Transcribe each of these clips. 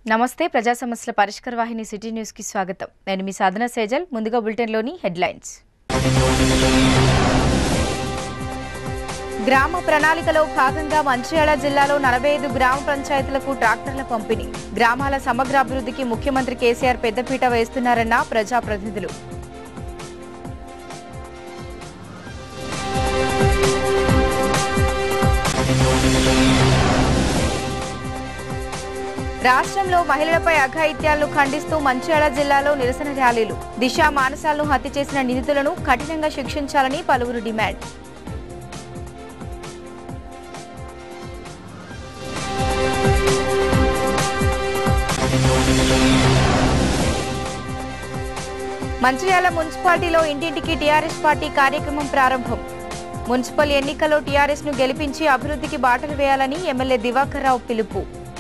నమస్తే ప్రజా సమస్యల పరిష్కార వాహిని సిటీ న్యూస్ కి స్వాగతం నేను మీ సాధన సేజల్ ముందుగా బులెటిన్లోని హెడ్లైన్స్ గ్రామ ప్రణాళికలో భాగంగా మంచిర్యాల జిల్లాలో నలభై ఐదు గ్రామ పంచాయతీలకు ట్రాక్టర్ల పంపిణీ గ్రామాల సమగ్ర అభివృద్ధికి ముఖ్యమంత్రి కేసీఆర్ పెద్దపీట వేస్తున్నారన్న ప్రజాప్రతినిధులు రాష్ట్రంలో మహిళలపై అఘాయిత్యాలను ఖండిస్తూ మంచిర్యాల జిల్లాలో నిరసన ర్యాలీలు దిశ మానసాలను హత్య చేసిన నిందితులను కఠినంగా శిక్షించాలని పలువురు డిమాండ్ మంచిర్యాల మున్సిపాలిటీలో ఇంటింటికి టీఆర్ఎస్ పార్టీ కార్యక్రమం ప్రారంభం మున్సిపల్ ఎన్నికల్లో టీఆర్ఎస్ ను గెలిపించి అభివృద్ధికి బాటలు వేయాలని ఎమ్మెల్యే దివాకర్ రావు పిలుపు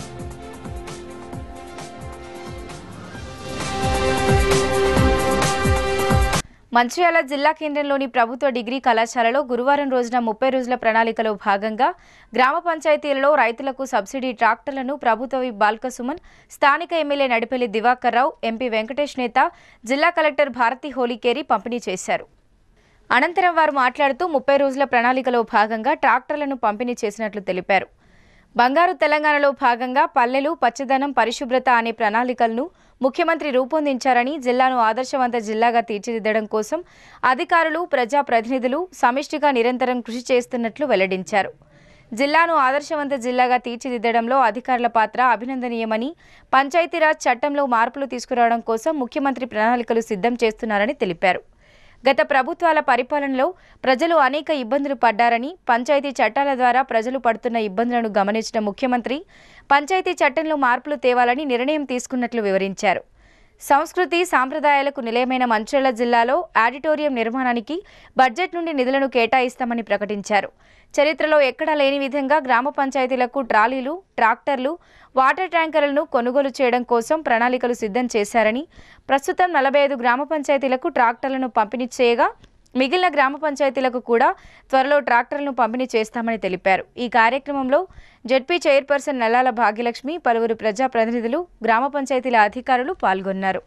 మంచిర్యాల జిల్లా కేంద్రంలోని ప్రభుత్వ డిగ్రీ కళాశాలలో గురువారం రోజున ముప్పై రోజుల ప్రణాళికలో భాగంగా గ్రామ పంచాయతీలలో రైతులకు సబ్సిడీ ట్రాక్టర్లను ప్రభుత్వ విప్ బాల్క సుమన్ స్థానిక ఎమ్మెల్యే నడిపెల్లి దివాకర్ రావు ఎంపీ వెంకటేష్ నేత జిల్లా కలెక్టర్ భారతి హోలీకేరి పంపిణీ చేశారు అనంతరం వారు మాట్లాడుతూ ముప్పై రోజుల ప్రణాళికలో భాగంగా ట్రాక్టర్లను పంపిణీ చేసినట్లు తెలిపారు బంగారు తెలంగాణలో భాగంగా పల్లెలు పచ్చదనం పరిశుభ్రత అనే ప్రణాళికలను ముఖ్యమంత్రి రూపొందించారని జిల్లాను ఆదర్శవంత జిల్లాగా తీర్చిదిద్దడం కోసం అధికారులు ప్రజాప్రతినిధులు సమిష్టిగా నిరంతరం కృషి చేస్తున్నట్లు వెల్లడించారు జిల్లాను ఆదర్శవంత జిల్లాగా తీర్చిదిద్దడంలో అధికారుల పాత్ర అభినందనీయమని పంచాయతీరాజ్ చట్టంలో మార్పులు తీసుకురావడం కోసం ముఖ్యమంత్రి ప్రణాళికలు సిద్ధం చేస్తున్నారని తెలిపారు గత ప్రభుత్వాల పరిపాలనలో ప్రజలు అనేక ఇబ్బందులు పడ్డారని పంచాయతీ చట్టాల ద్వారా ప్రజలు పడుతున్న ఇబ్బందులను గమనించిన ముఖ్యమంత్రి పంచాయతీ చట్టంలో మార్పులు తేవాలని నిర్ణయం తీసుకున్నట్లు వివరించారు సంస్కృతి సాంప్రదాయాలకు నిలయమైన మంచిర్యాల జిల్లాలో ఆడిటోరియం నిర్మాణానికి బడ్జెట్ నుండి నిధులను కేటాయిస్తామని ప్రకటించారు చరిత్రలో ఎక్కడా లేని విధంగా గ్రామ పంచాయతీలకు ట్రాలీలు ట్రాక్టర్లు వాటర్ ట్యాంకర్లను కొనుగోలు చేయడం కోసం ప్రణాళికలు సిద్ధం చేశారని ప్రస్తుతం నలభై ఐదు గ్రామ పంచాయతీలకు ట్రాక్టర్లను పంపిణీ చేయగా మిగిలిన గ్రామ పంచాయతీలకు కూడా త్వరలో ట్రాక్టర్లను పంపిణీ చేస్తామని తెలిపారు ఈ కార్యక్రమంలో జడ్పీ చైర్పర్సన్ నల్లాల భాగ్యలక్ష్మి పలువురు ప్రజాప్రతినిధులు గ్రామ పంచాయతీల అధికారులు పాల్గొన్నారు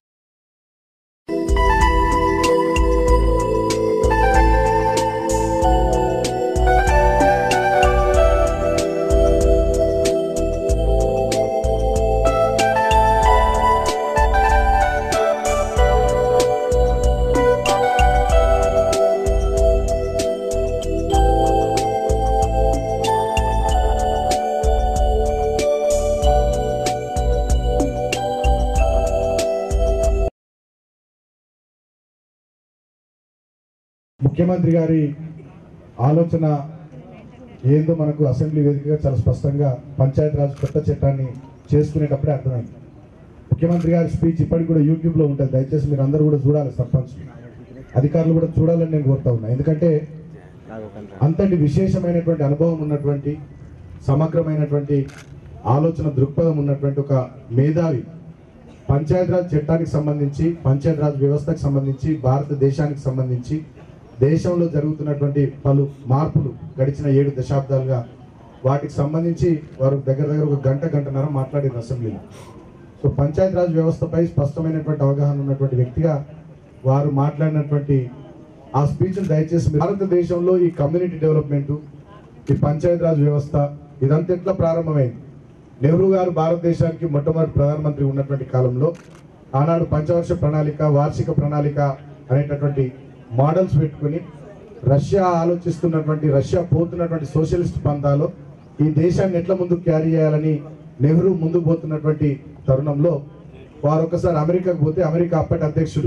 ముఖ్యమంత్రి గారి ఆలోచన ఏందో మనకు అసెంబ్లీ వేదికగా చాలా స్పష్టంగా పంచాయతీరాజ్ కొత్త చట్టాన్ని చేసుకునేటప్పుడే అర్థమైంది ముఖ్యమంత్రి గారి స్పీచ్ ఇప్పటికి కూడా యూట్యూబ్లో ఉంటుంది దయచేసి మీరు అందరూ కూడా చూడాలి సర్పంచ్ అధికారులు కూడా చూడాలని నేను కోరుతా ఉన్నా ఎందుకంటే అంతటి విశేషమైనటువంటి అనుభవం ఉన్నటువంటి సమగ్రమైనటువంటి ఆలోచన దృక్పథం ఉన్నటువంటి ఒక మేధావి పంచాయతీరాజ్ చట్టానికి సంబంధించి పంచాయతీరాజ్ వ్యవస్థకు సంబంధించి భారతదేశానికి సంబంధించి దేశంలో జరుగుతున్నటువంటి పలు మార్పులు గడిచిన ఏడు దశాబ్దాలుగా వాటికి సంబంధించి వారు దగ్గర దగ్గర ఒక గంట గంటన్నర మాట్లాడారు అసెంబ్లీలో సో పంచాయతీరాజ్ వ్యవస్థపై స్పష్టమైనటువంటి అవగాహన ఉన్నటువంటి వ్యక్తిగా వారు మాట్లాడినటువంటి ఆ స్పీచ్ దయచేసి మీరు- భారతదేశంలో ఈ కమ్యూనిటీ డెవలప్మెంట్ ఈ పంచాయతీరాజ్ వ్యవస్థ ఇదంతా ఎట్లా ప్రారంభమైంది నెహ్రూ గారు భారతదేశానికి మొట్టమొదటి ప్రధానమంత్రి ఉన్నటువంటి కాలంలో ఆనాడు పంచవర్ష ప్రణాళిక వార్షిక ప్రణాళిక అనేటటువంటి మోడల్స్ పెట్టుకుని రష్యా ఆలోచిస్తున్నటువంటి రష్యా పోతున్నటువంటి సోషలిస్ట్ పంతాలో ఈ దేశాన్ని ఎట్లా ముందుకు క్యారీ చేయాలని నెహ్రూ ముందుకు పోతున్నటువంటి తరుణంలో వారు ఒకసారి అమెరికాకు పోతే అమెరికా అప్పటి అధ్యక్షుడు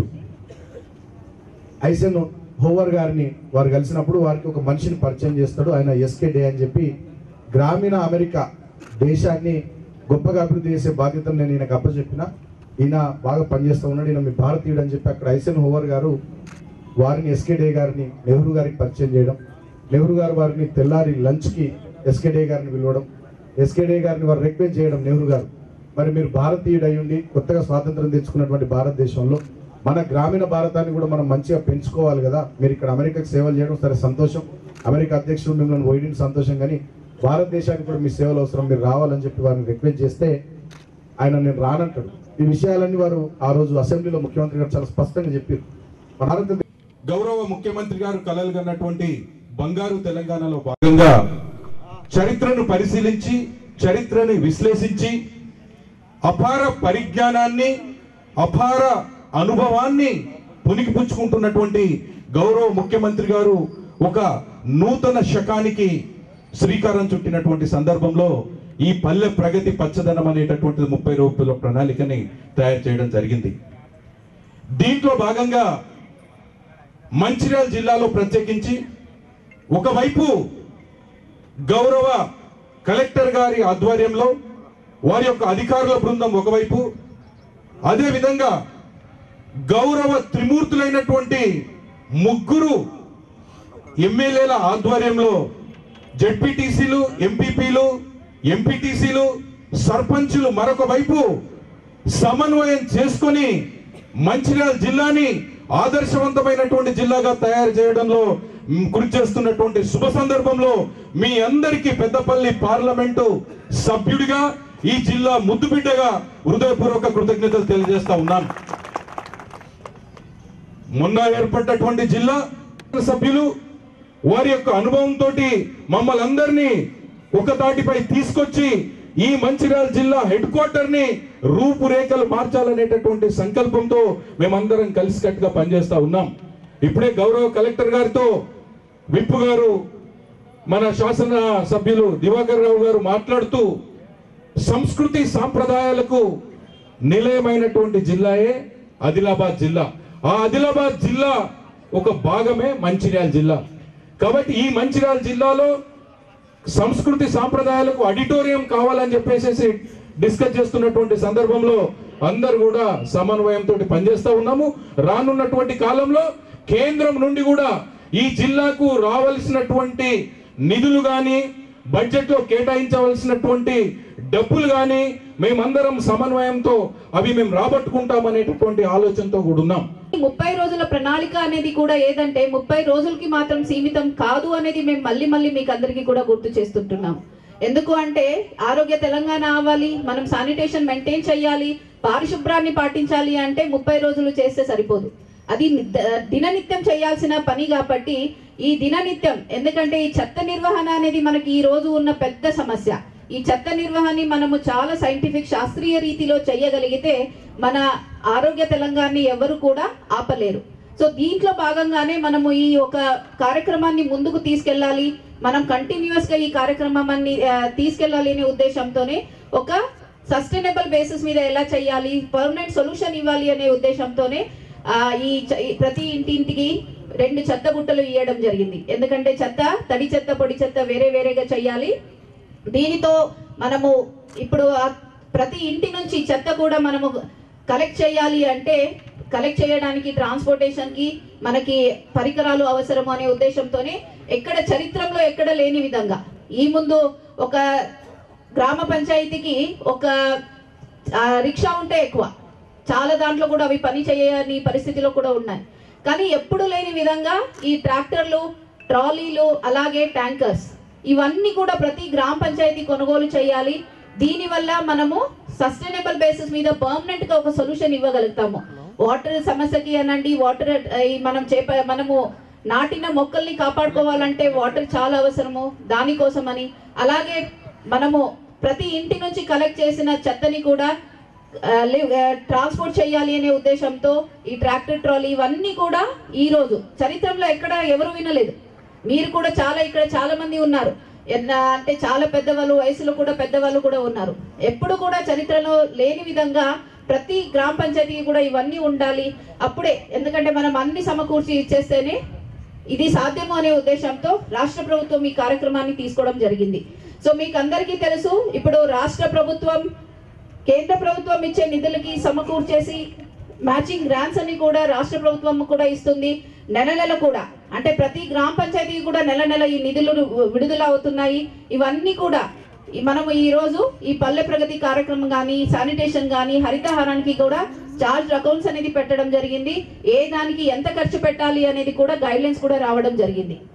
ఐసెన్ హోవర్ గారిని వారు కలిసినప్పుడు వారికి ఒక మనిషిని పరిచయం చేస్తాడు ఆయన ఎస్కే డే అని చెప్పి గ్రామీణ అమెరికా దేశాన్ని గొప్పగా అభివృద్ధి చేసే బాధ్యతను నేను ఈయనకు అప్పచెప్పిన ఈయన బాగా పనిచేస్తూ ఉన్నాడు ఈయన మీ భారతీయుడు అని చెప్పి అక్కడ ఐసెన్ హోవర్ గారు వారిని ఎస్కే డే గారిని నెహ్రూ గారికి పరిచయం చేయడం నెహ్రూ గారు వారిని తెల్లారి లంచ్కి ఎస్కే డే గారిని పిలవడం ఎస్కే డే గారిని వారు రిక్వెస్ట్ చేయడం నెహ్రూ గారు మరి మీరు భారతీయుడు అయి ఉండి కొత్తగా స్వాతంత్రం తెచ్చుకున్నటువంటి భారతదేశంలో మన గ్రామీణ భారతాన్ని కూడా మనం మంచిగా పెంచుకోవాలి కదా మీరు ఇక్కడ అమెరికాకి సేవలు చేయడం సరే సంతోషం అమెరికా అధ్యక్షుడు మిమ్మల్ని పోయడం సంతోషం కానీ భారతదేశానికి కూడా మీ సేవలు అవసరం మీరు రావాలని చెప్పి వారిని రిక్వెస్ట్ చేస్తే ఆయన నేను రానంటాడు ఈ విషయాలన్నీ వారు ఆ రోజు అసెంబ్లీలో ముఖ్యమంత్రి గారు చాలా స్పష్టంగా చెప్పారు భారత గౌరవ ముఖ్యమంత్రి గారు కలలు కన్నటువంటి బంగారు తెలంగాణలో భాగంగా చరిత్రను పరిశీలించి చరిత్రని విశ్లేషించి అపార పరిజ్ఞానాన్ని అపార అనుభవాన్ని పునికిపుచ్చుకుంటున్నటువంటి గౌరవ ముఖ్యమంత్రి గారు ఒక నూతన శకానికి శ్రీకారం చుట్టినటువంటి సందర్భంలో ఈ పల్లె ప్రగతి పచ్చదనం అనేటటువంటి ముప్పై రూపాయల ప్రణాళికని తయారు చేయడం జరిగింది దీంట్లో భాగంగా మంచిర్యాల జిల్లాలో ప్రత్యేకించి ఒకవైపు గౌరవ కలెక్టర్ గారి ఆధ్వర్యంలో వారి యొక్క అధికారుల బృందం ఒకవైపు అదే విధంగా గౌరవ త్రిమూర్తులైనటువంటి ముగ్గురు ఎమ్మెల్యేల ఆధ్వర్యంలో జడ్పీటీసీలు ఎంపీపీలు ఎంపీటీసీలు సర్పంచులు మరొక వైపు సమన్వయం చేసుకొని మంచిర్యాల జిల్లాని ఆదర్శవంతమైనటువంటి జిల్లాగా తయారు చేయడంలో మ్, కృషి చేస్తున్నటువంటి శుభ సందర్భంలో మీ అందరికీ పెద్దపల్లి పార్లమెంటు సభ్యుడిగా ఈ జిల్లా ముద్దుబిడ్డగా హృదయపూర్వక కృతజ్ఞతలు తెలియజేస్తా ఉన్నాను మొన్న ఏర్పడ్డటువంటి జిల్లా సభ్యులు వారి యొక్క అనుభవంతో మమ్మల్ని అందరినీ ఒక తాటిపై తీసుకొచ్చి ఈ మంచిర్యాల జిల్లా హెడ్ క్వార్టర్ ని రూపురేఖలు మార్చాలనేటటువంటి సంకల్పంతో మేమందరం కలిసికట్టుగా పనిచేస్తా ఉన్నాం ఇప్పుడే గౌరవ కలెక్టర్ గారితో విప్పు గారు మన శాసన సభ్యులు దివాకర్ రావు గారు మాట్లాడుతూ సంస్కృతి సాంప్రదాయాలకు నిలయమైనటువంటి జిల్లాయే ఆదిలాబాద్ జిల్లా ఆ ఆదిలాబాద్ జిల్లా ఒక భాగమే మంచిర్యాల జిల్లా కాబట్టి ఈ మంచిర్యాల జిల్లాలో సంస్కృతి సాంప్రదాయాలకు ఆడిటోరియం కావాలని చెప్పేసి డిస్కస్ చేస్తున్నటువంటి సందర్భంలో అందరు కూడా సమన్వయంతో పనిచేస్తా ఉన్నాము రానున్నటువంటి కాలంలో కేంద్రం నుండి కూడా ఈ జిల్లాకు రావలసినటువంటి నిధులు గాని బడ్జెట్ లో కేటాయించవలసినటువంటి డబ్బులు గాని మేమందరం సమన్వయంతో అవి మేము రాబట్టుకుంటామనేటటువంటి ఆలోచనతో కూడా ఉన్నాం ముప్పై రోజుల ప్రణాళిక అనేది కూడా ఏదంటే ముప్పై రోజులకి మాత్రం సీమితం కాదు అనేది మేము మళ్ళీ మళ్ళీ మీకు అందరికీ కూడా గుర్తు చేస్తుంటున్నాం ఎందుకు అంటే ఆరోగ్య తెలంగాణ అవ్వాలి మనం శానిటేషన్ మెయింటైన్ చేయాలి పారిశుభ్రాన్ని పాటించాలి అంటే ముప్పై రోజులు చేస్తే సరిపోదు అది ద- దిననిత్యం చేయాల్సిన పని కాబట్టి ఈ దిననిత్యం ఎందుకంటే ఈ చెత్త నిర్వహణ అనేది మనకి ఈ రోజు ఉన్న పెద్ద సమస్య ఈ చెత్త నిర్వహణ మనము చాలా సైంటిఫిక్ శాస్త్రీయ రీతిలో చేయగలిగితే మన ఆరోగ్య తెలంగాణని ఎవరు కూడా ఆపలేరు సో దీంట్లో భాగంగానే మనము ఈ ఒక కార్యక్రమాన్ని ముందుకు తీసుకెళ్ళాలి మనం కంటిన్యూస్ గా ఈ కార్యక్రమాన్ని ఆ, తీసుకెళ్ళాలి అనే ఉద్దేశంతోనే ఒక సస్టైనబుల్ బేసిస్ మీద ఎలా చేయాలి పర్మనెంట్ సొల్యూషన్ ఇవ్వాలి అనే ఉద్దేశంతోనే ఆ, ఈ చ- ఈ ప్రతి ఇంటింటికి రెండు చెత్త బుట్టలు ఇవ్వడం జరిగింది ఎందుకంటే చెత్త తడి చెత్త పొడి చెత్త వేరే వేరేగా చేయాలి దీనితో మనము ఇప్పుడు ఆ ప్రతి ఇంటి నుంచి చెత్త కూడా మనము కలెక్ట్ చేయాలి అంటే కలెక్ట్ చేయడానికి ట్రాన్స్పోర్టేషన్ కి మనకి పరికరాలు అవసరం అనే ఉద్దేశంతోనే ఎక్కడ చరిత్రలో ఎక్కడ లేని విధంగా ఈ ముందు ఒక గ్రామ పంచాయతీకి ఒక ఆ, రిక్షా ఉంటే ఎక్కువ చాలా దాంట్లో కూడా అవి పని చేయని పరిస్థితిలో కూడా ఉన్నాయి కానీ ఎప్పుడు లేని విధంగా ఈ ట్రాక్టర్లు ట్రాలీలు అలాగే ట్యాంకర్స్ ఇవన్నీ కూడా ప్రతి గ్రామ పంచాయతీ కొనుగోలు చేయాలి దీనివల్ల మనము సస్టైనబుల్ బేసిస్ మీద పర్మనెంట్ గా ఒక సొల్యూషన్ ఇవ్వగలుగుతాము వాటర్ సమస్యకి అనండి వాటర్ మనం చేప మనము నాటిన మొక్కల్ని కాపాడుకోవాలంటే వాటర్ చాలా అవసరము దానికోసమని అలాగే మనము ప్రతి ఇంటి నుంచి కలెక్ట్ చేసిన చెత్తని కూడా ఆ, లి- ఆ, ట్రాన్స్పోర్ట్ చేయాలి అనే ఉద్దేశంతో ఈ ట్రాక్టర్ ట్రాలీ ఇవన్నీ కూడా ఈ రోజు చరిత్రలో ఎక్కడ ఎవరు వినలేదు మీరు కూడా చాలా ఇక్కడ చాలా మంది ఉన్నారు ఎన్న- అంటే చాలా పెద్దవాళ్ళు వయసులో కూడా పెద్దవాళ్ళు కూడా ఉన్నారు ఎప్పుడు కూడా చరిత్రలో లేని విధంగా ప్రతి గ్రామ పంచాయతీకి కూడా ఇవన్నీ ఉండాలి అప్పుడే ఎందుకంటే మనం అన్ని సమకూర్చి ఇచ్చేస్తేనే ఇది సాధ్యము అనే ఉద్దేశంతో రాష్ట్ర ప్రభుత్వం ఈ కార్యక్రమాన్ని తీసుకోవడం జరిగింది సో మీకు అందరికీ తెలుసు ఇప్పుడు రాష్ట్ర ప్రభుత్వం కేంద్ర ప్రభుత్వం ఇచ్చే నిధులకి సమకూర్చేసి మ్యాచింగ్ గ్రాంట్స్ అని కూడా రాష్ట్ర ప్రభుత్వం కూడా ఇస్తుంది నెల నెల కూడా అంటే ప్రతి గ్రామ పంచాయతీకి కూడా నెల నెల ఈ నిధులు విడుదల అవుతున్నాయి ఇవన్నీ కూడా ఈ మనము ఈ రోజు ఈ పల్లె ప్రగతి కార్యక్రమం కానీ శానిటేషన్ కానీ హరితహారానికి కూడా చార్జ్ అకౌంట్స్ అనేది పెట్టడం జరిగింది ఏ దానికి ఎంత ఖర్చు పెట్టాలి అనేది కూడా గైడ్ లైన్స్ కూడా రావడం జరిగింది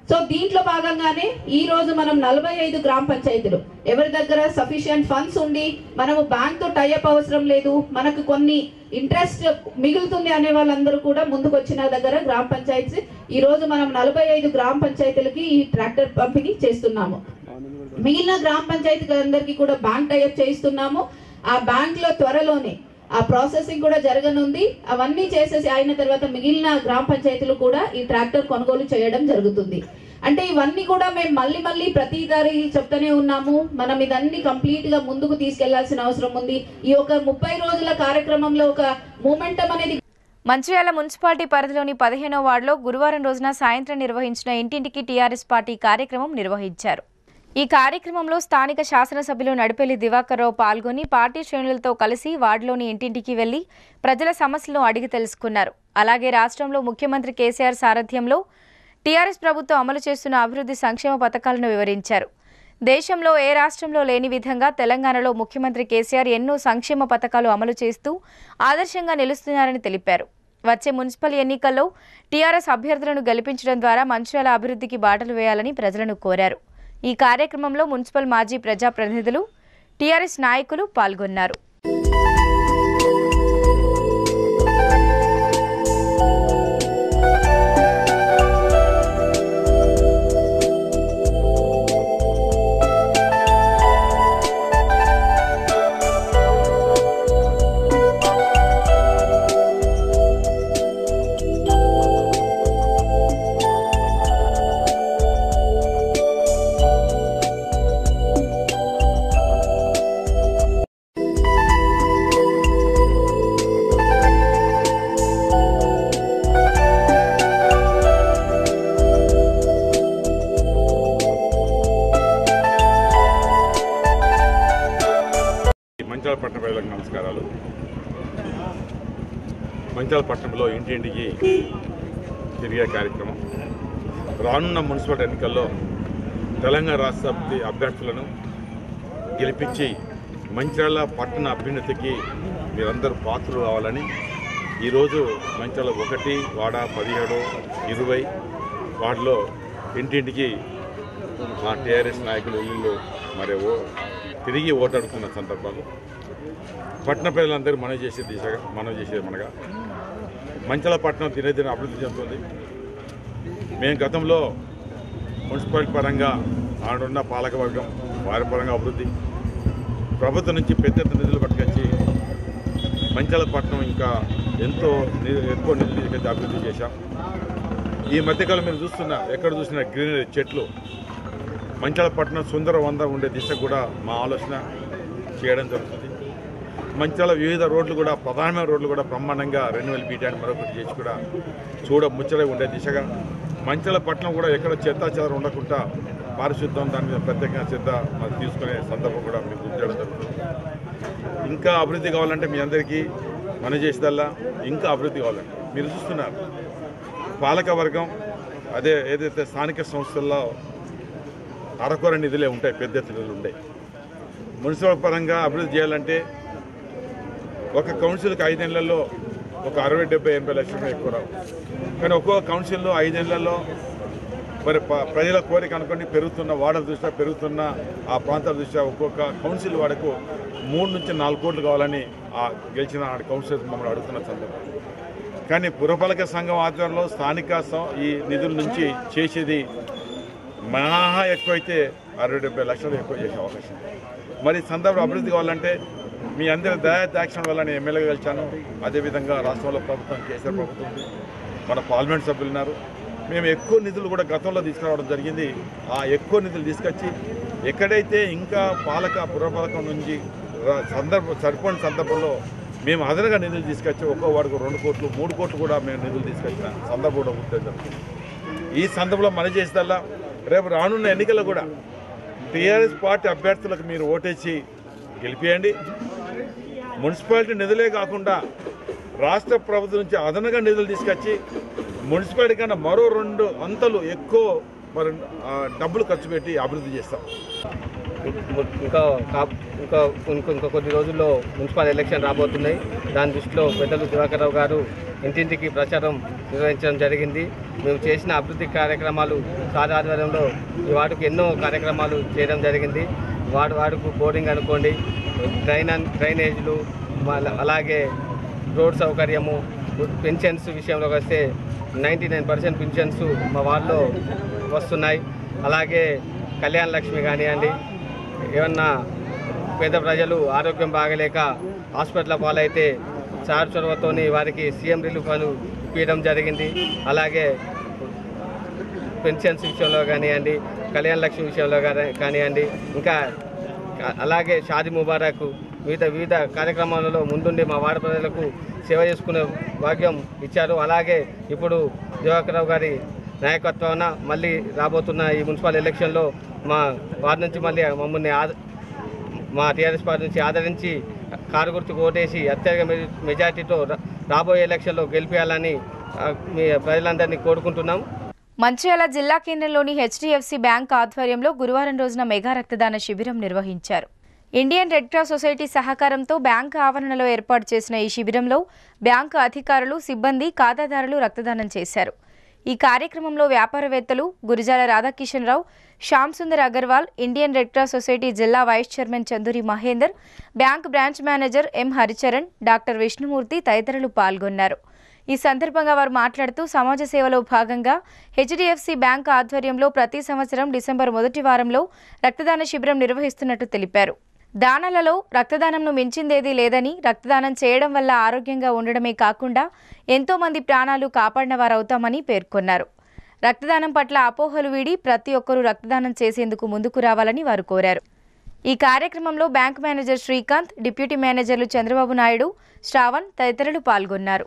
సో దీంట్లో భాగంగానే ఈ రోజు మనం నలభై ఐదు గ్రామ పంచాయతీలు ఎవరి దగ్గర సఫిషియంట్ ఫండ్స్ ఉండి మనము బ్యాంక్ తో టైఅప్ అవసరం లేదు మనకు కొన్ని ఇంట్రెస్ట్ మిగులుతుంది అనే వాళ్ళందరూ కూడా ముందుకు వచ్చిన దగ్గర గ్రామ పంచాయతీ ఈ రోజు మనం నలభై ఐదు గ్రామ పంచాయతీలకి ఈ ట్రాక్టర్ పంపిణీ చేస్తున్నాము మిగిలిన గ్రామ పంచాయతీ అందరికీ కూడా బ్యాంక్ టైఅప్ చేయిస్తున్నాము ఆ బ్యాంక్ లో త్వరలోనే ఆ ప్రాసెసింగ్ కూడా జరగనుంది అవన్నీ చేసేసి అయిన తర్వాత మిగిలిన గ్రామ పంచాయతీలు కూడా ఈ ట్రాక్టర్ కొనుగోలు చేయడం జరుగుతుంది అంటే ఇవన్నీ కూడా మేము మళ్ళీ మళ్ళీ ప్రతిదారి చెప్తూనే ఉన్నాము మనం ఇదన్నీ కంప్లీట్ గా ముందుకు తీసుకెళ్లాల్సిన అవసరం ఉంది ఈ ఒక ముప్పై రోజుల కార్యక్రమంలో ఒక మూమెంటం అనేది మంచిర్యాల మున్సిపాలిటీ పరిధిలోని పదిహేనో వార్డులో గురువారం రోజున సాయంత్రం నిర్వహించిన ఇంటింటికి టీఆర్ఎస్ పార్టీ కార్యక్రమం నిర్వహించారు ఈ కార్యక్రమంలో స్థానిక శాసనసభ్యులు నడిపెల్లి దివాకర్ రావు పాల్గొని పార్టీ శ్రేణులతో కలిసి వార్డులోని ఇంటింటికి వెళ్లి ప్రజల సమస్యలను అడిగి తెలుసుకున్నారు అలాగే రాష్ట్రంలో ముఖ్యమంత్రి కేసీఆర్ సారథ్యంలో టీఆర్ఎస్ ప్రభుత్వం అమలు చేస్తున్న అభివృద్ధి సంక్షేమ పథకాలను వివరించారు దేశంలో ఏ రాష్ట్రంలో లేని విధంగా తెలంగాణలో ముఖ్యమంత్రి కేసీఆర్ ఎన్నో సంక్షేమ పథకాలు అమలు చేస్తూ ఆదర్శంగా నిలుస్తున్నారని తెలిపారు వచ్చే మున్సిపల్ ఎన్నికల్లో టీఆర్ఎస్ అభ్యర్థులను గెలిపించడం ద్వారా మంచిర్యాల అభివృద్ధికి బాటలు వేయాలని ప్రజలను కోరారు ఈ కార్యక్రమంలో మున్సిపల్ మాజీ ప్రజాప్రతినిధులు టీఆర్ఎస్ నాయకులు పాల్గొన్నారు మంచాల పట్టణ ప్రజలకు నమస్కారాలు మంచాల పట్టణంలో ఇంటింటికి తిరిగే కార్యక్రమం రానున్న మున్సిపల్ ఎన్నికల్లో తెలంగాణ రాష్ట్ర సమితి అభ్యర్థులను గెలిపించి మంచిర్యాల పట్టణ అభ్యున్నతికి మీరందరూ పాత్రలు కావాలని ఈరోజు మంచిర్యాల ఒకటి వాడ పదిహేడు ఇరవై వార్డులో ఇంటింటికి మా టీఆర్ఎస్ నాయకులు ఇల్లు మరి ఓ తిరిగి ఓటాడుతున్న సందర్భాలు పట్టణ ప్రజలందరూ మనవి చేసే దిశగా మనవి చేసేది మనగా మంచల పట్టణం దినదిన అభివృద్ధి చెందుతుంది మేము గతంలో మున్సిపాలిటీ పరంగా ఆడున్న పాలక వర్గం వారి పరంగా అభివృద్ధి ప్రభుత్వం నుంచి పెద్ద ఎత్తున నిధులు పట్టుకొచ్చి మంచాల పట్టణం ఇంకా ఎంతో ని- ఎక్కువ నిధులు తీసుకొచ్చి అభివృద్ధి చేశాం ఈ మధ్యకాలం మీరు చూస్తున్న ఎక్కడ చూసినా గ్రీనరీ చెట్లు మంచాల పట్టణం సుందర వంద ఉండే దిశ కూడా మా ఆలోచన చేయడం జరుగుతుంది మంచాల వివిధ రోడ్లు కూడా ప్రధానమైన రోడ్లు కూడా బ్రహ్మాండంగా రెండు వేల బీటాన్ని మరొకటి చేసి కూడా చూడ ముచ్చట ఉండే దిశగా మంచాల పట్టణం కూడా ఎక్కడ చెత్త చెదర ఉండకుండా పారిశుద్ధం దాని మీద ప్రత్యేకంగా శ్రద్ధ మరి తీసుకునే సందర్భం కూడా మీకు గుర్తు చేయడం జరుగుతుంది ఇంకా అభివృద్ధి కావాలంటే మీ అందరికీ మన చేసేదల్లా ఇంకా అభివృద్ధి కావాలంటే మీరు చూస్తున్నారు పాలక వర్గం అదే ఏదైతే స్థానిక సంస్థల్లో అరకొర నిధులే ఉంటాయి పెద్ద ఎత్తున నిధులు ఉంటాయి మున్సిపల్ పరంగా అభివృద్ధి చేయాలంటే ఒక కౌన్సిల్కి ఐదేళ్లలో ఒక అరవై డెబ్బై ఎనభై లక్షలు ఎక్కువ రావు కానీ ఒక్కొక్క కౌన్సిల్లో ఐదేళ్లలో మరి ప- ప్రజల కోరిక అనుకోండి పెరుగుతున్న వార్డుల దృష్ట్యా పెరుగుతున్న ఆ ప్రాంతాల దృష్ట్యా ఒక్కొక్క కౌన్సిల్ వాడకు మూడు నుంచి నాలుగు కోట్లు కావాలని ఆ గెలిచిన ఆ కౌన్సిలర్స్ మమ్మల్ని అడుగుతున్న సందర్భం కానీ పురపాలక సంఘం ఆధ్వర్యంలో స్థానిక సం- ఈ నిధుల నుంచి చేసేది మహా ఎక్కువైతే అరవై డెబ్బై లక్షలు ఎక్కువ చేసే అవకాశం ఉంది. మరి ఈ సందర్భంలో అభివృద్ధి కావాలంటే మీ అందరి దయా దాక్షణ వల్ల నేను ఎమ్మెల్యేగా గెలిచాను అదేవిధంగా రాష్ట్రంలో ప్రభుత్వం కేసీఆర్ ప్రభుత్వం ఉంది మన పార్లమెంట్ సభ్యులు ఉన్నారు మేము ఎక్కువ నిధులు కూడా గతంలో తీసుకురావడం జరిగింది ఆ ఎక్కువ నిధులు తీసుకొచ్చి ఎక్కడైతే ఇంకా పాలక పురపాలకం నుంచి ర- సందర్భ సరిపోయిన సందర్భంలో మేము అదనంగా నిధులు తీసుకొచ్చి ఒక్కో వాడికి రెండు కోట్లు మూడు కోట్లు కూడా మేము నిధులు తీసుకొచ్చిన సందర్భం కూడా గుర్తు జరుగుతుంది ఈ సందర్భంలో మన చేసేదల్లా రేపు రానున్న ఎన్నికల్లో కూడా టీఆర్ఎస్ పార్టీ అభ్యర్థులకు మీరు ఓటేసి గెలిపియండి మున్సిపాలిటీ నిధులే కాకుండా రాష్ట్ర ప్రభుత్వం నుంచి అదనంగా నిధులు తీసుకొచ్చి మున్సిపాలిటీ కన్నా మరో రెండు అంతలు ఎక్కువ మరి ఆ, డబ్బులు ఖర్చు పెట్టి అభివృద్ధి చేస్తాం ఇంకా కా- ఇంకా ఇంకో ఇంకా కొద్ది రోజుల్లో మున్సిపల్ ఎలక్షన్ రాబోతున్నాయి దాని దృష్టిలో పెద్దలు దివాకర్ రావు గారు ఇంటింటికి ప్రచారం నిర్వహించడం జరిగింది మేము చేసిన అభివృద్ధి కార్యక్రమాలు సార్ ఆధ్వర్యంలో ఈ వార్డుకు ఎన్నో కార్యక్రమాలు చేయడం జరిగింది వార్డు వార్డుకు బోర్డింగ్ అనుకోండి డ్రైన్ డ్రైనేజీలు మళ్ళా- అలాగే రోడ్ సౌకర్యము పెన్షన్స్ విషయంలోకి వస్తే నైంటీ నైన్ పర్సెంట్ పెన్షన్స్ మా వార్డులో వస్తున్నాయి అలాగే కళ్యాణ లక్ష్మి కానివ్వండి ఏమన్నా పేద ప్రజలు ఆరోగ్యం బాగలేక హాస్పిటల్ పాలైతే సార్ చొరవతోని వారికి సీఎం రిలీఫ్ ఫండ్ ఇప్పించడం జరిగింది అలాగే పెన్షన్స్ విషయంలో కానివ్వండి కళ్యాణ లక్ష్మి విషయంలో కాని- కానివ్వండి ఇంకా అలాగే షాది ముబారక్ వివిధ వివిధ కార్యక్రమాలలో ముందుండి మా వార్డు ప్రజలకు సేవ చేసుకునే భాగ్యం ఇచ్చారు అలాగే ఇప్పుడు దివాకర్రావు గారి నాయకత్వాన మళ్ళీ రాబోతున్న ఈ మున్సిపల్ ఎలక్షన్లో మా వార్డు నుంచి మళ్ళీ మమ్మల్ని ఆద మా టీఆర్ఎస్ పార్టీ నుంచి ఆదరించి కారు గుర్తుకు ఓటేసి అత్యధిక మెజ- మెజార్టీతో రా- రాబోయే ఎలక్షన్లో గెలిపించాలని ఆ, మీ ప్రజలందరినీ కోరుకుంటున్నాం మంచిర్యాల జిల్లా కేంద్రంలోని హెచ్డిఎఫ్సి బ్యాంక్ ఆధ్వర్యంలో గురువారం రోజున మెగా రక్తదాన శిబిరం నిర్వహించారు ఇండియన్ రెడ్ క్రాస్ సొసైటీ సహకారంతో బ్యాంకు ఆవరణలో ఏర్పాటు చేసిన ఈ శిబిరంలో బ్యాంకు అధికారులు సిబ్బంది ఖాతాదారులు రక్తదానం చేశారు ఈ కార్యక్రమంలో వ్యాపారవేత్తలు Gurijala Radhakishan Rao Shyam Sundar Agarwal Indian red cross society జిల్లా vice chairman Chanduri Mahender bank branch manager M Haricharan doctor Vishnumurthy తదితరులు పాల్గొన్నారు ఈ సందర్భంగా వారు మాట్లాడుతూ సమాజ సేవలో భాగంగా హెచ్డిఎఫ్సి బ్యాంక్ ఆధ్వర్యంలో ప్రతి సంవత్సరం డిసెంబర్ మొదటి వారంలో రక్తదాన శిబిరం నిర్వహిస్తున్నట్టు తెలిపారు దానాలలో రక్తదానంను మించిందేదీ లేదని రక్తదానం చేయడం వల్ల ఆరోగ్యంగా ఉండడమే కాకుండా ఎంతో మంది ప్రాణాలు కాపాడిన వారవుతామని పేర్కొన్నారు రక్తదానం పట్ల అపోహలు వీడి ప్రతి ఒక్కరూ రక్తదానం చేసేందుకు ముందుకు రావాలని వారు కోరారు ఈ కార్యక్రమంలో బ్యాంక్ మేనేజర్ శ్రీకాంత్ డిప్యూటీ మేనేజర్లు చంద్రబాబు నాయుడు శ్రావణ్ తదితరులు పాల్గొన్నారు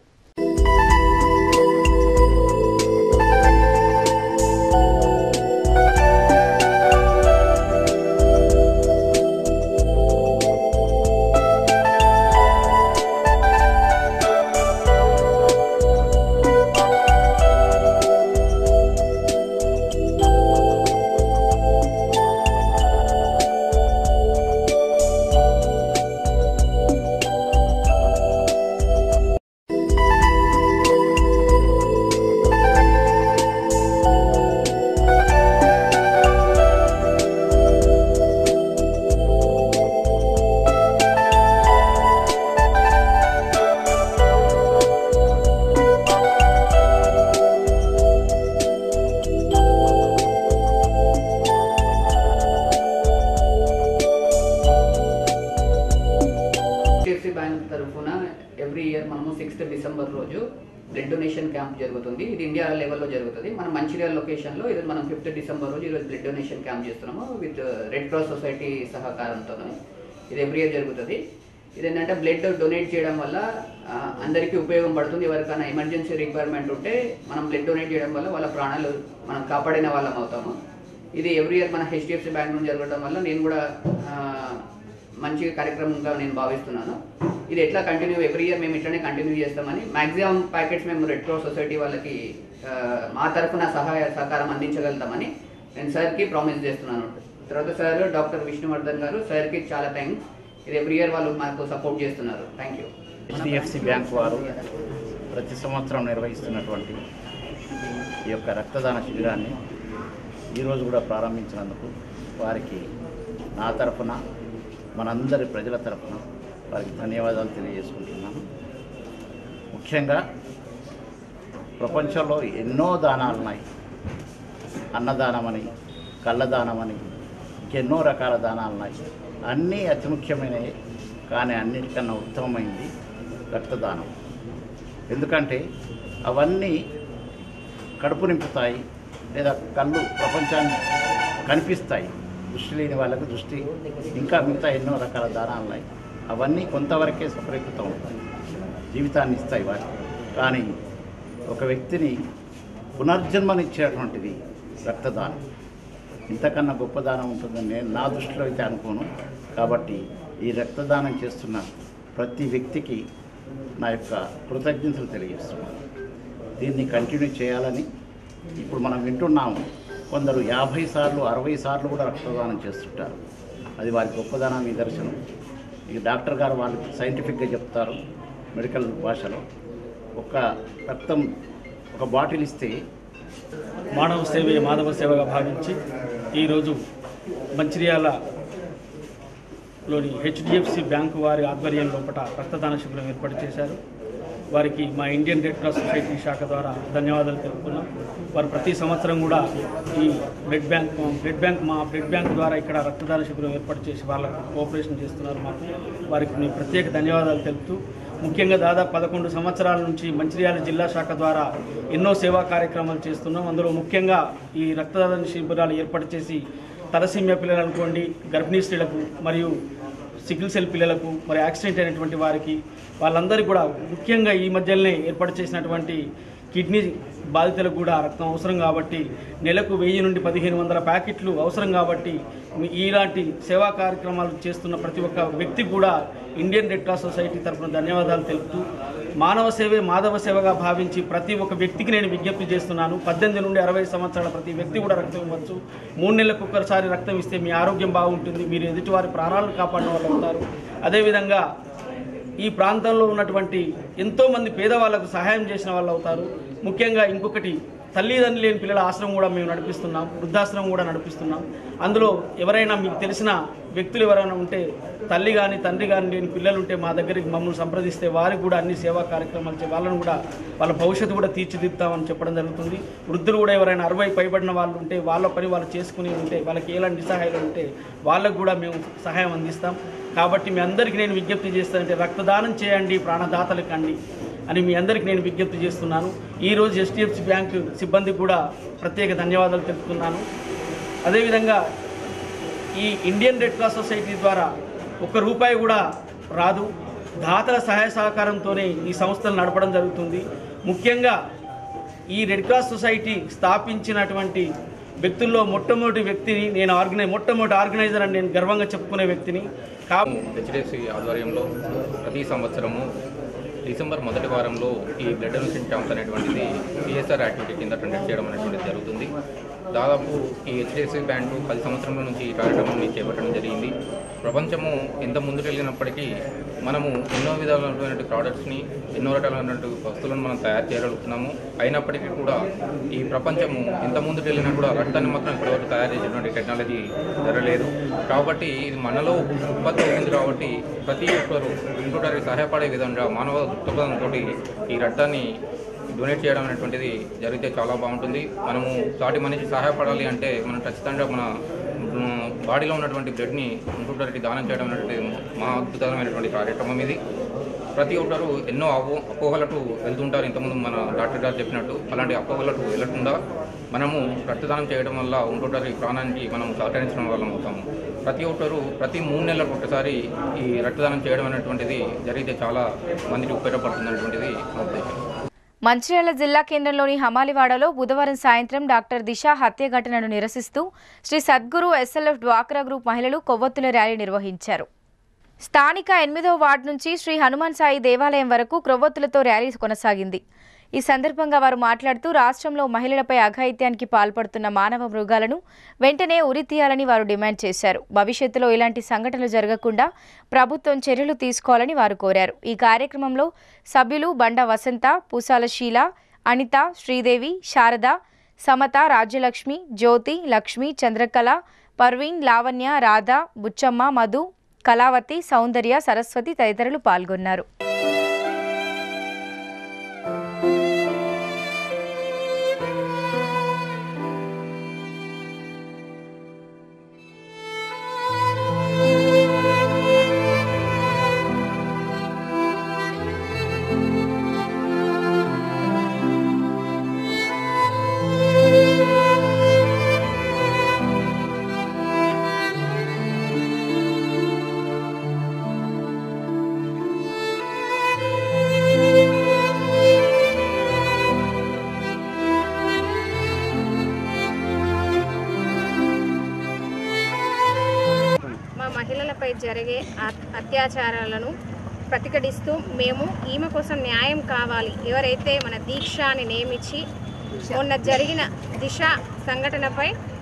హెచ్డిఎఫ్సి బ్యాంక్ తరఫున ఎవ్రీ ఇయర్ మనము సిక్స్త్ డిసెంబర్ రోజు బ్లడ్ డొనేషన్ క్యాంప్ జరుగుతుంది ఇది ఇండియా లెవెల్లో జరుగుతుంది మన మంచిర్యాల లొకేషన్లో ఇది మనం ఫిఫ్త్ డిసెంబర్ రోజు ఈరోజు బ్లడ్ డొనేషన్ క్యాంప్ చేస్తున్నాము విత్ రెడ్ క్రాస్ సొసైటీ సహకారంతో ఇది ఎవ్రీ ఇయర్ జరుగుతుంది ఇది ఏంటంటే బ్లడ్ డొనేట్ చేయడం వల్ల ఆ, అందరికీ ఉపయోగం పడుతుంది ఎవరికైనా ఎమర్జెన్సీ రిక్వైర్మెంట్ ఉంటే మనం బ్లడ్ డొనేట్ చేయడం వల్ల వాళ్ళ ప్రాణాలు మనం కాపాడిన వాళ్ళం అవుతాము ఇది ఎవ్రీ ఇయర్ మన హెచ్డిఎఫ్సి బ్యాంక్ నుంచి జరగడం వల్ల నేను కూడా ఆ, మంచి కార్యక్రమంగా నేను భావిస్తున్నాను ఇది ఎట్లా కంటిన్యూ ఎవ్రీ ఇయర్ మేము ఇట్లనే కంటిన్యూ చేస్తామని మాక్సిమం ప్యాకెట్స్ మేము రెడ్ క్రాస్ సొసైటీ వాళ్ళకి ఆ, మా తరఫున సహాయ సహకారం అందించగలుగుతామని నేను సార్కి ప్రామిస్ చేస్తున్నాను తర్వాత సార్ డాక్టర్ విష్ణువర్ధన్ గారు సార్కి చాలా థ్యాంక్స్ ఇది ఎవ్రీ ఇయర్ వాళ్ళు మాకు సపోర్ట్ చేస్తున్నారు థ్యాంక్ యూ హెచ్డిఎఫ్సి బ్యాంక్ వారు ప్రతి సంవత్సరం నిర్వహిస్తున్నటువంటి ఈ యొక్క రక్తదాన శిబిరాన్ని ఈరోజు కూడా ప్రారంభించినందుకు వారికి నా తరఫున మనందరి ప్రజల తరఫున వారికి ధన్యవాదాలు తెలియజేసుకుంటున్నాను ముఖ్యంగా ప్రపంచంలో ఎన్నో దానాలు ఉన్నాయి అన్నదానమని కళ్ళదానమని ఇంకెన్నో రకాల దానాలు ఉన్నాయి అన్నీ అతి ముఖ్యమైనవి కానీ అన్నిటికన్నా ఉత్తమమైంది రక్తదానం ఎందుకంటే అవన్నీ కడుపు నింపుతాయి లేదా కళ్ళు ప్రపంచాన్ని కనిపిస్తాయి దృష్టి లేని వాళ్ళకు దృష్టి ఇంకా మిగతా ఎన్నో రకాల దానాలు ఉన్నాయి అవన్నీ కొంతవరకే సఫలీకృతం అవుతాయి జీవితాన్ని ఇస్తాయి వాటికి కానీ ఒక వ్యక్తిని పునర్జన్మనిచ్చేటువంటిది రక్తదానం ఇంతకన్నా గొప్ప దానం ఉంటుందని నేను నా దృష్టిలో అయితే అనుకోను కాబట్టి ఈ రక్తదానం చేస్తున్న ప్రతి వ్యక్తికి నా యొక్క కృతజ్ఞతలు తెలియజేస్తున్నాను దీన్ని కంటిన్యూ చేయాలని ఇప్పుడు మనం వింటున్నాము కొందరు యాభై సార్లు అరవై సార్లు కూడా రక్తదానం చేస్తుంటారు అది వారి గొప్పదనం నిదర్శనం ఇక డాక్టర్ గారు వాళ్ళకి సైంటిఫిక్గా చెప్తారు మెడికల్ భాషలో ఒక రక్తం ఒక బాటిల్ ఇస్తే మానవ సేవే మాధవ సేవగా భావించి ఈరోజు మంచిర్యాలలోని హెచ్డిఎఫ్సి బ్యాంకు వారి ఆధ్వర్యం లోపల రక్తదాన శిబిరం ఏర్పాటు చేశారు వారికి మా ఇండియన్ రెడ్ క్రాస్ సొసైటీ శాఖ ద్వారా ధన్యవాదాలు తెలుపుతున్నాం వారు ప్రతి సంవత్సరం కూడా ఈ బ్లడ్ బ్యాంక్ బ్లడ్ బ్యాంక్ మా బ్లడ్ బ్యాంక్ ద్వారా ఇక్కడ రక్తదాన శిబిరం ఏర్పాటు చేసి వాళ్ళకు కోఆపరేషన్ చేస్తున్నారు మాకు వారికి మేము ప్రత్యేక ధన్యవాదాలు తెలుపుతూ ముఖ్యంగా దాదాపు పదకొండు సంవత్సరాల నుంచి మంచిర్యాల జిల్లా శాఖ ద్వారా ఎన్నో సేవా కార్యక్రమాలు చేస్తున్నాం అందులో ముఖ్యంగా ఈ రక్తదాన శిబిరాలు ఏర్పాటు చేసి తలసీమియా పిల్లలు అనుకోండి గర్భిణీ స్త్రీలకు మరియు సికిల్ సెల్ పిల్లలకు మరి యాక్సిడెంట్ అయినటువంటి వారికి వాళ్ళందరికీ కూడా ముఖ్యంగా ఈ మధ్యలోనే ఏర్పాటు చేసినటువంటి కిడ్నీ బాధితులకు కూడా రక్తం అవసరం కాబట్టి నెలకు వెయ్యి నుండి పదిహేను వందల ప్యాకెట్లు అవసరం కాబట్టి మీ- ఇలాంటి సేవా కార్యక్రమాలు చేస్తున్న ప్రతి ఒక్క వ్యక్తి కూడా ఇండియన్ రెడ్ క్రాస్ సొసైటీ తరఫున ధన్యవాదాలు తెలుపుతూ మానవ సేవే మాధవ సేవగా భావించి ప్రతి ఒక్క వ్యక్తికి నేను విజ్ఞప్తి చేస్తున్నాను పద్దెనిమిది నుండి అరవై సంవత్సరాల ప్రతి వ్యక్తి కూడా రక్తం ఇవ్వచ్చు మూడు నెలలకు ఒక్కసారి రక్తం ఇస్తే మీ ఆరోగ్యం బాగుంటుంది మీరు ఎదుటివారి ప్రాణాలను కాపాడిన వాళ్ళు అవుతారు అదేవిధంగా ఈ ప్రాంతంలో ఉన్నటువంటి ఎంతోమంది పేదవాళ్లకు సహాయం చేసిన వాళ్ళు అవుతారు ముఖ్యంగా ఇంకొకటి తల్లిదండ్రులు లేని పిల్లల ఆశ్రమం కూడా మేము నడిపిస్తున్నాం వృద్ధాశ్రమం కూడా నడిపిస్తున్నాం అందులో ఎవరైనా మీకు తెలిసిన వ్యక్తులు ఎవరైనా ఉంటే తల్లి కానీ తండ్రి కానీ లేని పిల్లలు ఉంటే మా దగ్గరికి మమ్మల్ని సంప్రదిస్తే వారికి కూడా అన్ని సేవా కార్యక్రమాలు చే వాళ్ళను కూడా వాళ్ళ భవిష్యత్తు కూడా తీర్చిదిద్దామని చెప్పడం జరుగుతుంది వృద్ధులు కూడా ఎవరైనా అరవై పైబడిన వాళ్ళు ఉంటే వాళ్ళ పని వాళ్ళు చేసుకుని ఉంటే వాళ్ళకి ఎలాంటి నిస్సహాయాలు ఉంటే వాళ్ళకు కూడా మేము సహాయం అందిస్తాం కాబట్టి మీ అందరికీ నేను విజ్ఞప్తి చేస్తానంటే రక్తదానం చేయండి ప్రాణదాతలు కండి అని మీ అందరికీ నేను విజ్ఞప్తి చేస్తున్నాను ఈరోజు హెచ్డిఎఫ్సి బ్యాంకు సిబ్బందికి కూడా ప్రత్యేక ధన్యవాదాలు తెలుపుతున్నాను అదేవిధంగా ఈ ఇండియన్ రెడ్ క్రాస్ సొసైటీ ద్వారా ఒక్క రూపాయి కూడా రాదు దాతల సహాయ సహకారంతోనే ఈ సంస్థలు నడపడం జరుగుతుంది ముఖ్యంగా ఈ రెడ్ క్రాస్ సొసైటీ స్థాపించినటువంటి వ్యక్తుల్లో మొట్టమొదటి వ్యక్తిని నేను ఆర్గనై మొట్టమొదటి ఆర్గనైజర్ అని నేను గర్వంగా చెప్పుకునే వ్యక్తిని కా హెచ్డిఎఫ్సి ఆధ్వర్యంలో ప్రతి సంవత్సరము డిసెంబర్ మొదటి వారంలో ఈ బ్లడ్ డొనేషన్ క్యాంప్స్ అనేటువంటిది సిఎస్ఆర్ యాక్టివిటీ కింద కండక్ట్ చేయడం అనేటువంటిది జరుగుతుంది దాదాపు ఈ హెచ్డిఎఫ్సి బ్యాంకు పది సంవత్సరాల నుంచి ఈ కార్యక్రమాన్ని చేపట్టడం జరిగింది ప్రపంచము ఎంత ముందుకు వెళ్ళినప్పటికీ మనము ఎన్నో విధాలైనటువంటి ప్రోడక్ట్స్ని ఎన్నో రకాలైనటువంటి వస్తువులను మనం తయారు చేయగలుగుతున్నాము అయినప్పటికీ కూడా ఈ ప్రపంచము ఎంత ముందుకు వెళ్ళినా కూడా రక్తాన్ని మాత్రం ఇప్పటివరకు తయారు చేసేటువంటి టెక్నాలజీ జరగలేదు కాబట్టి ఇది మనలో ఉత్పత్తి అవుతుంది కాబట్టి ప్రతి ఒక్కరు ఇంకొకరికి సహాయపడే విధంగా మానవ దృక్పథంతో ఈ రక్తాన్ని డొనేట్ చేయడం అనేటువంటిది జరిగితే చాలా బాగుంటుంది మనము సాటి మనిషి సహాయపడాలి అంటే మనం ఖచ్చితంగా మన మ్, బాడీలో ఉన్నటువంటి బ్లడ్ని ఇంకొకరికి దానం చేయడం అనేటువంటిది మా అద్భుతమైనటువంటి కార్యక్రమం ఇది ప్రతి ఒక్కరు ఎన్నో అపో అపోహలకు వెళ్తుంటారు ఇంతకుముందు మన డాక్టర్ గారు చెప్పినట్టు అలాంటి అపోహలకు వెళ్లకుండా మనము రక్తదానం చేయడం వల్ల ఇంకొకరి ప్రాణానికి మనం సహకరించడం వల్ల అవుతాము ప్రతి ఒక్కరు ప్రతి మూడు నెలలకు ఒకసారి ఈ రక్తదానం చేయడం అనేటువంటిది జరిగితే చాలా మందికి ఉపయోగపడుతుంది అనేటువంటిది మా ఉద్దేశం మంచిర్యాల జిల్లా కేంద్రంలోని హమాలివాడలో బుధవారం సాయంత్రం డాక్టర్ దిశ హత్య ఘటనను నిరసిస్తూ శ్రీ సద్గురు ఎస్ఎల్ఎఫ్ డ్వాక్రా గ్రూప్ మహిళలు కొవ్వొత్తుల ర్యాలీ నిర్వహించారు స్థానిక ఎనిమిదో వార్డు నుంచి శ్రీ హనుమాన్ సాయి దేవాలయం వరకు క్రొవ్వొత్తులతో ర్యాలీ కొనసాగింది ఈ సందర్భంగా వారు మాట్లాడుతూ రాష్ట్రంలో మహిళలపై అఘాయిత్యానికి పాల్పడుతున్న మానవ మృగాలను వెంటనే ఉరి తీయాలని వారు డిమాండ్ చేశారు భవిష్యత్తులో ఇలాంటి సంఘటనలు జరగకుండా ప్రభుత్వం చర్యలు తీసుకోవాలని వారు కోరారు ఈ కార్యక్రమంలో సభ్యులు బండ వసంత పూసాల శీల అనిత శ్రీదేవి శారద సమత రాజ్యలక్ష్మి జ్యోతి లక్ష్మి చంద్రకళ పర్వీన్ లావణ్య రాధ బుచ్చమ్మ మధు కళావతి సౌందర్య సరస్వతి తదితరులు పాల్గొన్నారు మా మహిళలపై జరిగే అత్- అత్యాచారాలను ప్రతిఘటిస్తూ మేము ఈమె కోసం న్యాయం కావాలి ఎవరైతే మన దీక్ష అని నియమించి మొన్న జరిగిన దిశ సంఘటనపై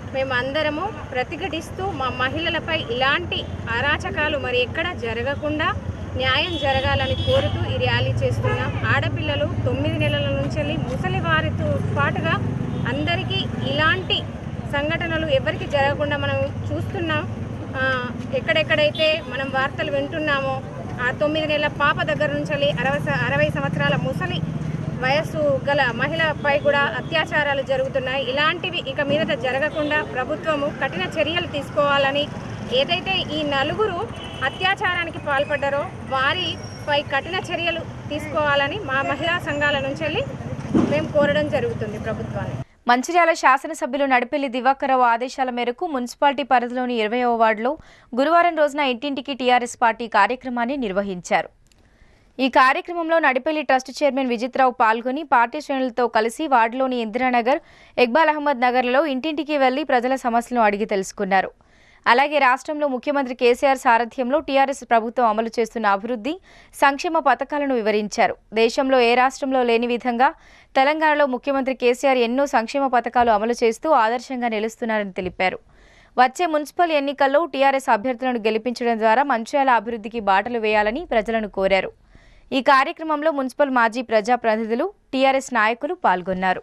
మేమందరము ప్రతిఘటిస్తూ మా మహిళలపై ఇలాంటి అరాచకాలు మరి ఎక్కడ జరగకుండా న్యాయం జరగాలని కోరుతూ ఈ ర్యాలీ చేస్తున్నాం ఆడపిల్లలు తొమ్మిది నెలల నుంచి ముసలి వారితో పాటుగా అందరికీ ఇలాంటి సంఘటనలు ఎవరికి జరగకుండా మనం చూస్తున్నాం ఆ, ఎక్కడెక్కడైతే మనం వార్తలు వింటున్నామో ఆ తొమ్మిది నెలల పాప దగ్గర నుంచి అరవై స- అరవై సంవత్సరాల ముసలి వయస్సు గల మహిళపై కూడా అత్యాచారాలు జరుగుతున్నాయి ఇలాంటివి ఇక మీదట జరగకుండా ప్రభుత్వము కఠిన చర్యలు తీసుకోవాలని ఏదైతే ఈ నలుగురు అత్యాచారానికి పాల్పడ్డారో వారిపై కఠిన చర్యలు తీసుకోవాలని మా మహిళా సంఘాల నుంచి వెళ్ళి మేము కోరడం జరుగుతుంది ప్రభుత్వాన్ని మంచిర్యాల శాసనసభ్యులు నడిపెల్లి దివాకర్రావు ఆదేశాల మేరకు మున్సిపాలిటీ పరిధిలోని ఇరవయవ వార్డులో గురువారం రోజున ఇంటింటికి టీఆర్ఎస్ పార్టీ కార్యక్రమాన్ని నిర్వహించారు ఈ కార్యక్రమంలో నడిపెల్లి ట్రస్ట్ చైర్మన్ విజిత్రావు పాల్గొని పార్టీ శ్రేణులతో కలిసి వార్డులోని ఇందిరానగర్ ఇక్బాల్ అహ్మద్ నగర్లో ఇంటింటికి వెళ్లి ప్రజల సమస్యలను అడిగి తెలుసుకున్నారు అలాగే రాష్ట్రంలో ముఖ్యమంత్రి కేసీఆర్ సారథ్యంలో టీఆర్ఎస్ ప్రభుత్వం అమలు చేస్తున్న అభివృద్ధి సంక్షేమ పథకాలను వివరించారు దేశంలో ఏ రాష్ట్రంలో లేని విధంగా తెలంగాణలో ముఖ్యమంత్రి కేసీఆర్ ఎన్నో సంక్షేమ పథకాలు అమలు చేస్తూ ఆదర్శంగా నిలుస్తున్నారని తెలిపారు వచ్చే మున్సిపల్ ఎన్నికల్లో టీఆర్ఎస్ అభ్యర్థులను గెలిపించడం ద్వారా మంచిర్యాల అభివృద్ధికి బాటలు వేయాలని ప్రజలను కోరారు ఈ కార్యక్రమంలో మున్సిపల్ మాజీ ప్రజాప్రతినిధులు టీఆర్ఎస్ నాయకులు పాల్గొన్నారు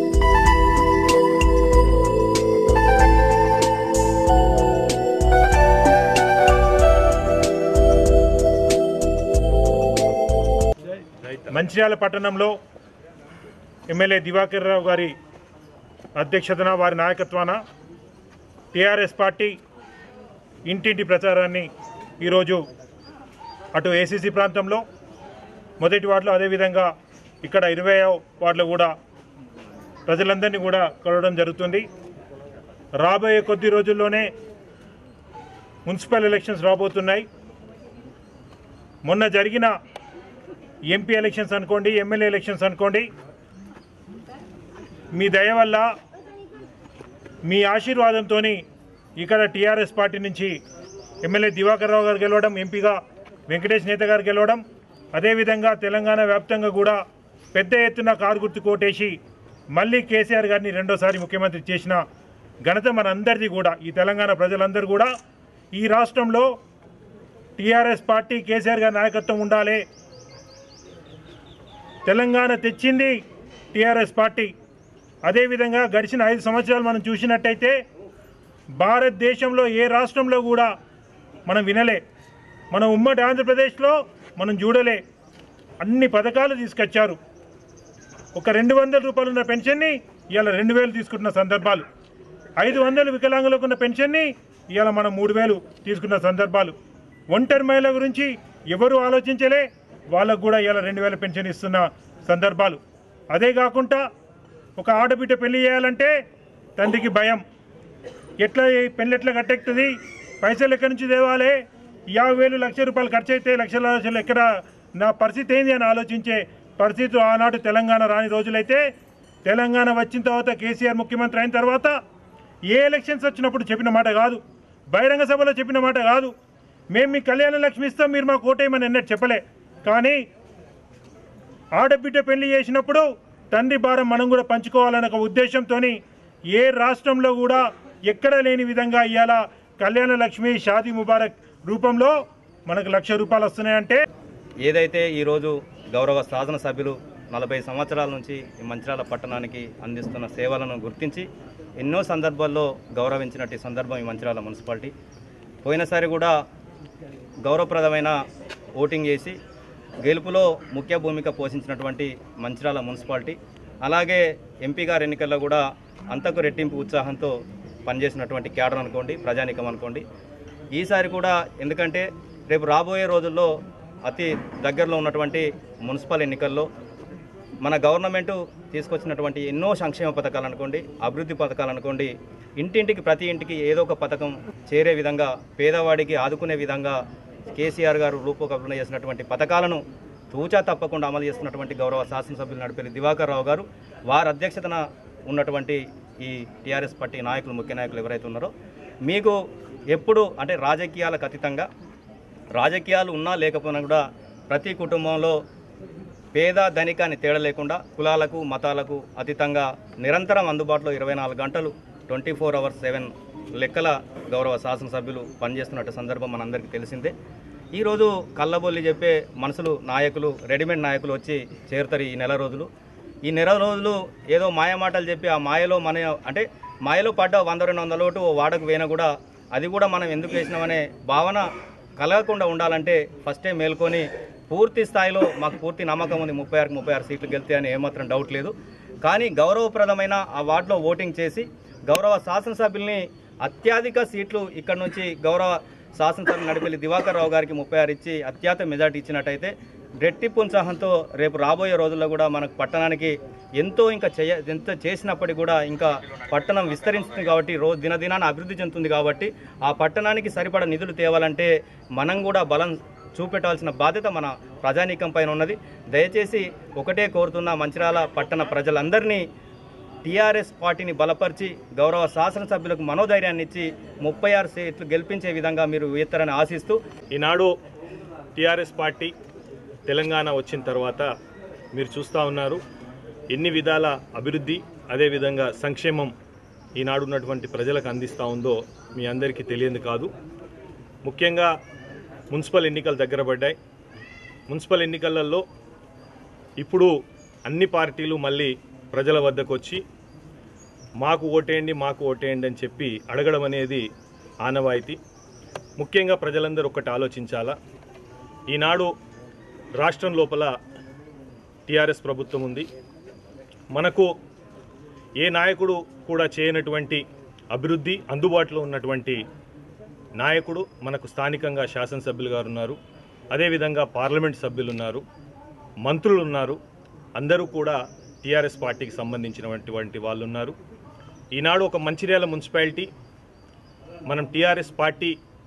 మంచిర్యాల పట్టణంలో ఎమ్మెల్యే దివాకర్ రావు గారి అధ్యక్షతన వారి నాయకత్వాన టీఆర్ఎస్ పార్టీ ఇంటింటి ప్రచారాన్ని ఈరోజు అటు ఏసీసీ ప్రాంతంలో మొదటి వార్డులో అదేవిధంగా ఇక్కడ ఇరవై వార్డులో కూడా ప్రజలందరినీ కూడా కలవడం జరుగుతుంది రాబోయే కొద్ది రోజుల్లోనే మున్సిపల్ ఎలక్షన్స్ రాబోతున్నాయి మొన్న జరిగిన ఎంపీ ఎలక్షన్స్ అనుకోండి ఎమ్మెల్యే ఎలక్షన్స్ అనుకోండి మీ దయ వల్ల మీ ఆశీర్వాదంతో ఇక్కడ టీఆర్ఎస్ పార్టీ నుంచి ఎమ్మెల్యే దివాకర్ రావు గారు గెలవడం ఎంపీగా వెంకటేష్ నేత గారు గెలవడం అదేవిధంగా తెలంగాణ వ్యాప్తంగా కూడా పెద్ద ఎత్తున కారు గుర్తు కోటేసి మళ్ళీ కేసీఆర్ గారిని రెండోసారి ముఖ్యమంత్రి చేసిన ఘనత మనందరిది కూడా ఈ తెలంగాణ ప్రజలందరూ కూడా ఈ రాష్ట్రంలో టీఆర్ఎస్ పార్టీ కేసీఆర్ గారి నాయకత్వం ఉండాలి తెలంగాణ తెచ్చింది టీఆర్ఎస్ పార్టీ అదేవిధంగా గడిచిన ఐదు సంవత్సరాలు మనం చూసినట్టయితే భారతదేశంలో ఏ రాష్ట్రంలో కూడా మనం వినలే మన ఉమ్మడి ఆంధ్రప్రదేశ్లో మనం చూడలే అన్ని పథకాలు తీసుకొచ్చారు ఒక రెండు వందల రూపాయలు ఉన్న పెన్షన్ని ఇవాళ రెండు వేలు తీసుకుంటున్న సందర్భాలు ఐదు వందలు వికలాంగులకు ఉన్న పెన్షన్ని ఇవాళ మనం మూడు వేలు తీసుకున్న సందర్భాలు ఒంటరి మహిళల గురించి ఎవరు ఆలోచించలే వాళ్ళకు కూడా ఇవాళ రెండు వేల పెన్షన్ ఇస్తున్న సందర్భాలు అదే కాకుండా ఒక ఆడబిడ్డ పెళ్లి చేయాలంటే తండ్రికి భయం ఎట్లా ఈ పెళ్ళి ఎట్లా కట్టెక్కుతుంది పైసలు ఎక్కడి నుంచి తేవాలి యాభై వేలు లక్ష రూపాయలు ఖర్చు అయితే లక్షల లక్షలు ఎక్కడ నా పరిస్థితి ఏంది అని ఆలోచించే పరిస్థితి ఆనాడు తెలంగాణ రాని రోజులైతే తెలంగాణ వచ్చిన తర్వాత కేసీఆర్ ముఖ్యమంత్రి అయిన తర్వాత ఏ ఎలక్షన్స్ వచ్చినప్పుడు చెప్పిన మాట కాదు బహిరంగ సభలో చెప్పిన మాట కాదు మేము మీ కళ్యాణ లక్ష్మి ఇస్తాం మీరు మాకు ఓటేయమని ఎన్నట్టు చెప్పలే కానీ ఆడబిడ్డ పెళ్లి చేసినప్పుడు తండ్రి భారం మనం కూడా పంచుకోవాలనే ఒక ఉద్దేశంతో ఏ రాష్ట్రంలో కూడా ఎక్కడ లేని విధంగా ఇవాళ కళ్యాణ లక్ష్మి షాదీ ముబారక్ రూపంలో మనకు లక్ష రూపాయలు వస్తున్నాయంటే ఏదైతే ఈరోజు గౌరవ శాసనసభ్యులు నలభై సంవత్సరాల నుంచి ఈ మంచిర్యాల పట్టణానికి అందిస్తున్న సేవలను గుర్తించి ఎన్నో సందర్భాల్లో గౌరవించినట్టు సందర్భం ఈ మంచిర్యాల మున్సిపాలిటీ పోయినసారి కూడా గౌరవప్రదమైన ఓటింగ్ చేసి గెలుపులో ముఖ్య భూమిక పోషించినటువంటి మంచిర్యాల మున్సిపాలిటీ అలాగే ఎంపీ గారి ఎన్నికల్లో కూడా అంతకు రెట్టింపు ఉత్సాహంతో పనిచేసినటువంటి క్యాడర్ అనుకోండి ప్రజానికం అనుకోండి ఈసారి కూడా ఎందుకంటే రేపు రాబోయే రోజుల్లో అతి దగ్గరలో ఉన్నటువంటి మున్సిపల్ ఎన్నికల్లో మన గవర్నమెంట్ తీసుకొచ్చినటువంటి ఎన్నో సంక్షేమ పథకాలు అనుకోండి అభివృద్ధి పథకాలు అనుకోండి ఇంటింటికి ప్రతి ఇంటికి ఏదో ఒక పథకం చేరే విధంగా పేదవాడికి ఆదుకునే విధంగా కేసీఆర్ గారు రూపకల్పన చేసినటువంటి పథకాలను తూచా తప్పకుండా అమలు చేస్తున్నటువంటి గౌరవ శాసనసభ్యులు నడిపేది దివాకర్ రావు గారు వారి అధ్యక్షతన ఉన్నటువంటి ఈ టీఆర్ఎస్ పార్టీ నాయకులు ముఖ్య నాయకులు ఎవరైతే ఉన్నారో మీకు ఎప్పుడు అంటే రాజకీయాలకు అతీతంగా రాజకీయాలు ఉన్నా లేకపోయినా కూడా ప్రతి కుటుంబంలో పేద ధనిక అని తేడా లేకుండా కులాలకు మతాలకు అతీతంగా నిరంతరం అందుబాటులో ఇరవై నాలుగు గంటలు ట్వంటీ ఫోర్ అవర్స్ సెవెన్ లెక్కల గౌరవ శాసనసభ్యులు పనిచేస్తున్నట్టు సందర్భం మనందరికీ తెలిసిందే ఈరోజు కళ్ళబొల్లి చెప్పే మనుషులు నాయకులు రెడీమేడ్ నాయకులు వచ్చి చేరుతారు ఈ నెల రోజులు ఈ నెల రోజులు ఏదో మాయ మాటలు చెప్పి ఆ మాయలో మన అంటే మాయలో పడ్డ వంద రెండు వందల ఓటు ఓ వాడకు వేన కూడా అది కూడా మనం ఎందుకు వేసినామనే భావన కలగకుండా ఉండాలంటే ఫస్టే మేల్కొని పూర్తి స్థాయిలో మాకు పూర్తి నమ్మకం ఉంది ముప్పై ఆరుకి ముప్పై ఆరు సీట్లు గెలితే అని ఏమాత్రం డౌట్ లేదు కానీ గౌరవప్రదమైన ఆ వార్డులో ఓటింగ్ చేసి గౌరవ శాసనసభ్యుల్ని అత్యధిక సీట్లు ఇక్కడ నుంచి గౌరవ శాసనసభ నడిపెల్లి దివాకర్ రావు గారికి ముప్పై ఆరు ఇచ్చి అత్యధిక మెజార్టీ ఇచ్చినట్టయితే రెట్టింపు ఉత్సాహంతో రేపు రాబోయే రోజుల్లో కూడా మనకు పట్టణానికి ఎంతో ఇంకా చేయ ఎంత చేసినప్పటికీ కూడా ఇంకా పట్టణం విస్తరిస్తుంది కాబట్టి రోజు దినదినాన అభివృద్ధి చెందుతుంది కాబట్టి ఆ పట్టణానికి సరిపడ నిధులు తేవాలంటే మనం కూడా బలం చూపెట్టాల్సిన బాధ్యత మన ప్రజానీకం పైన ఉన్నది దయచేసి ఒకటే కోరుతున్న మంచిర్యాల పట్టణ ప్రజలందరినీ టీఆర్ఎస్ పార్టీని బలపరిచి గౌరవ శాసనసభ్యులకు మనోధైర్యాన్ని ఇచ్చి ముప్పై ఆరు సీట్లు గెలిపించే విధంగా మీరు వేస్తారని ఆశిస్తూ ఈనాడు టీఆర్ఎస్ పార్టీ తెలంగాణ వచ్చిన తర్వాత మీరు చూస్తూ ఉన్నారు ఎన్ని విధాల అభివృద్ధి అదేవిధంగా సంక్షేమం ఈనాడు ఉన్నటువంటి ప్రజలకు అందిస్తూ ఉందో మీ అందరికీ తెలియదు కాదు ముఖ్యంగా మున్సిపల్ ఎన్నికలు దగ్గర పడ్డాయి మున్సిపల్ ఎన్నికలలో ఇప్పుడు అన్ని పార్టీలు మళ్ళీ ప్రజల వద్దకు వచ్చి మాకు ఓటేయండి మాకు ఓటేయండి అని చెప్పి అడగడం అనేది ఆనవాయితీ ముఖ్యంగా ప్రజలందరూ ఒక్కటి ఆలోచించాలా ఈనాడు రాష్ట్రం లోపల టీఆర్ఎస్ ప్రభుత్వం ఉంది మనకు ఏ నాయకుడు కూడా చేయనటువంటి అభివృద్ధి అందుబాటులో ఉన్నటువంటి నాయకుడు మనకు స్థానికంగా శాసనసభ్యులు గారు ఉన్నారు అదేవిధంగా పార్లమెంట్ సభ్యులు ఉన్నారు మంత్రులు ఉన్నారు అందరూ కూడా టీఆర్ఎస్ పార్టీకి సంబంధించినటువంటి వాళ్ళు ఉన్నారు ఈనాడు ఒక మంచిర్యాల మున్సిపాలిటీ మనం టీఆర్ఎస్ పార్టీ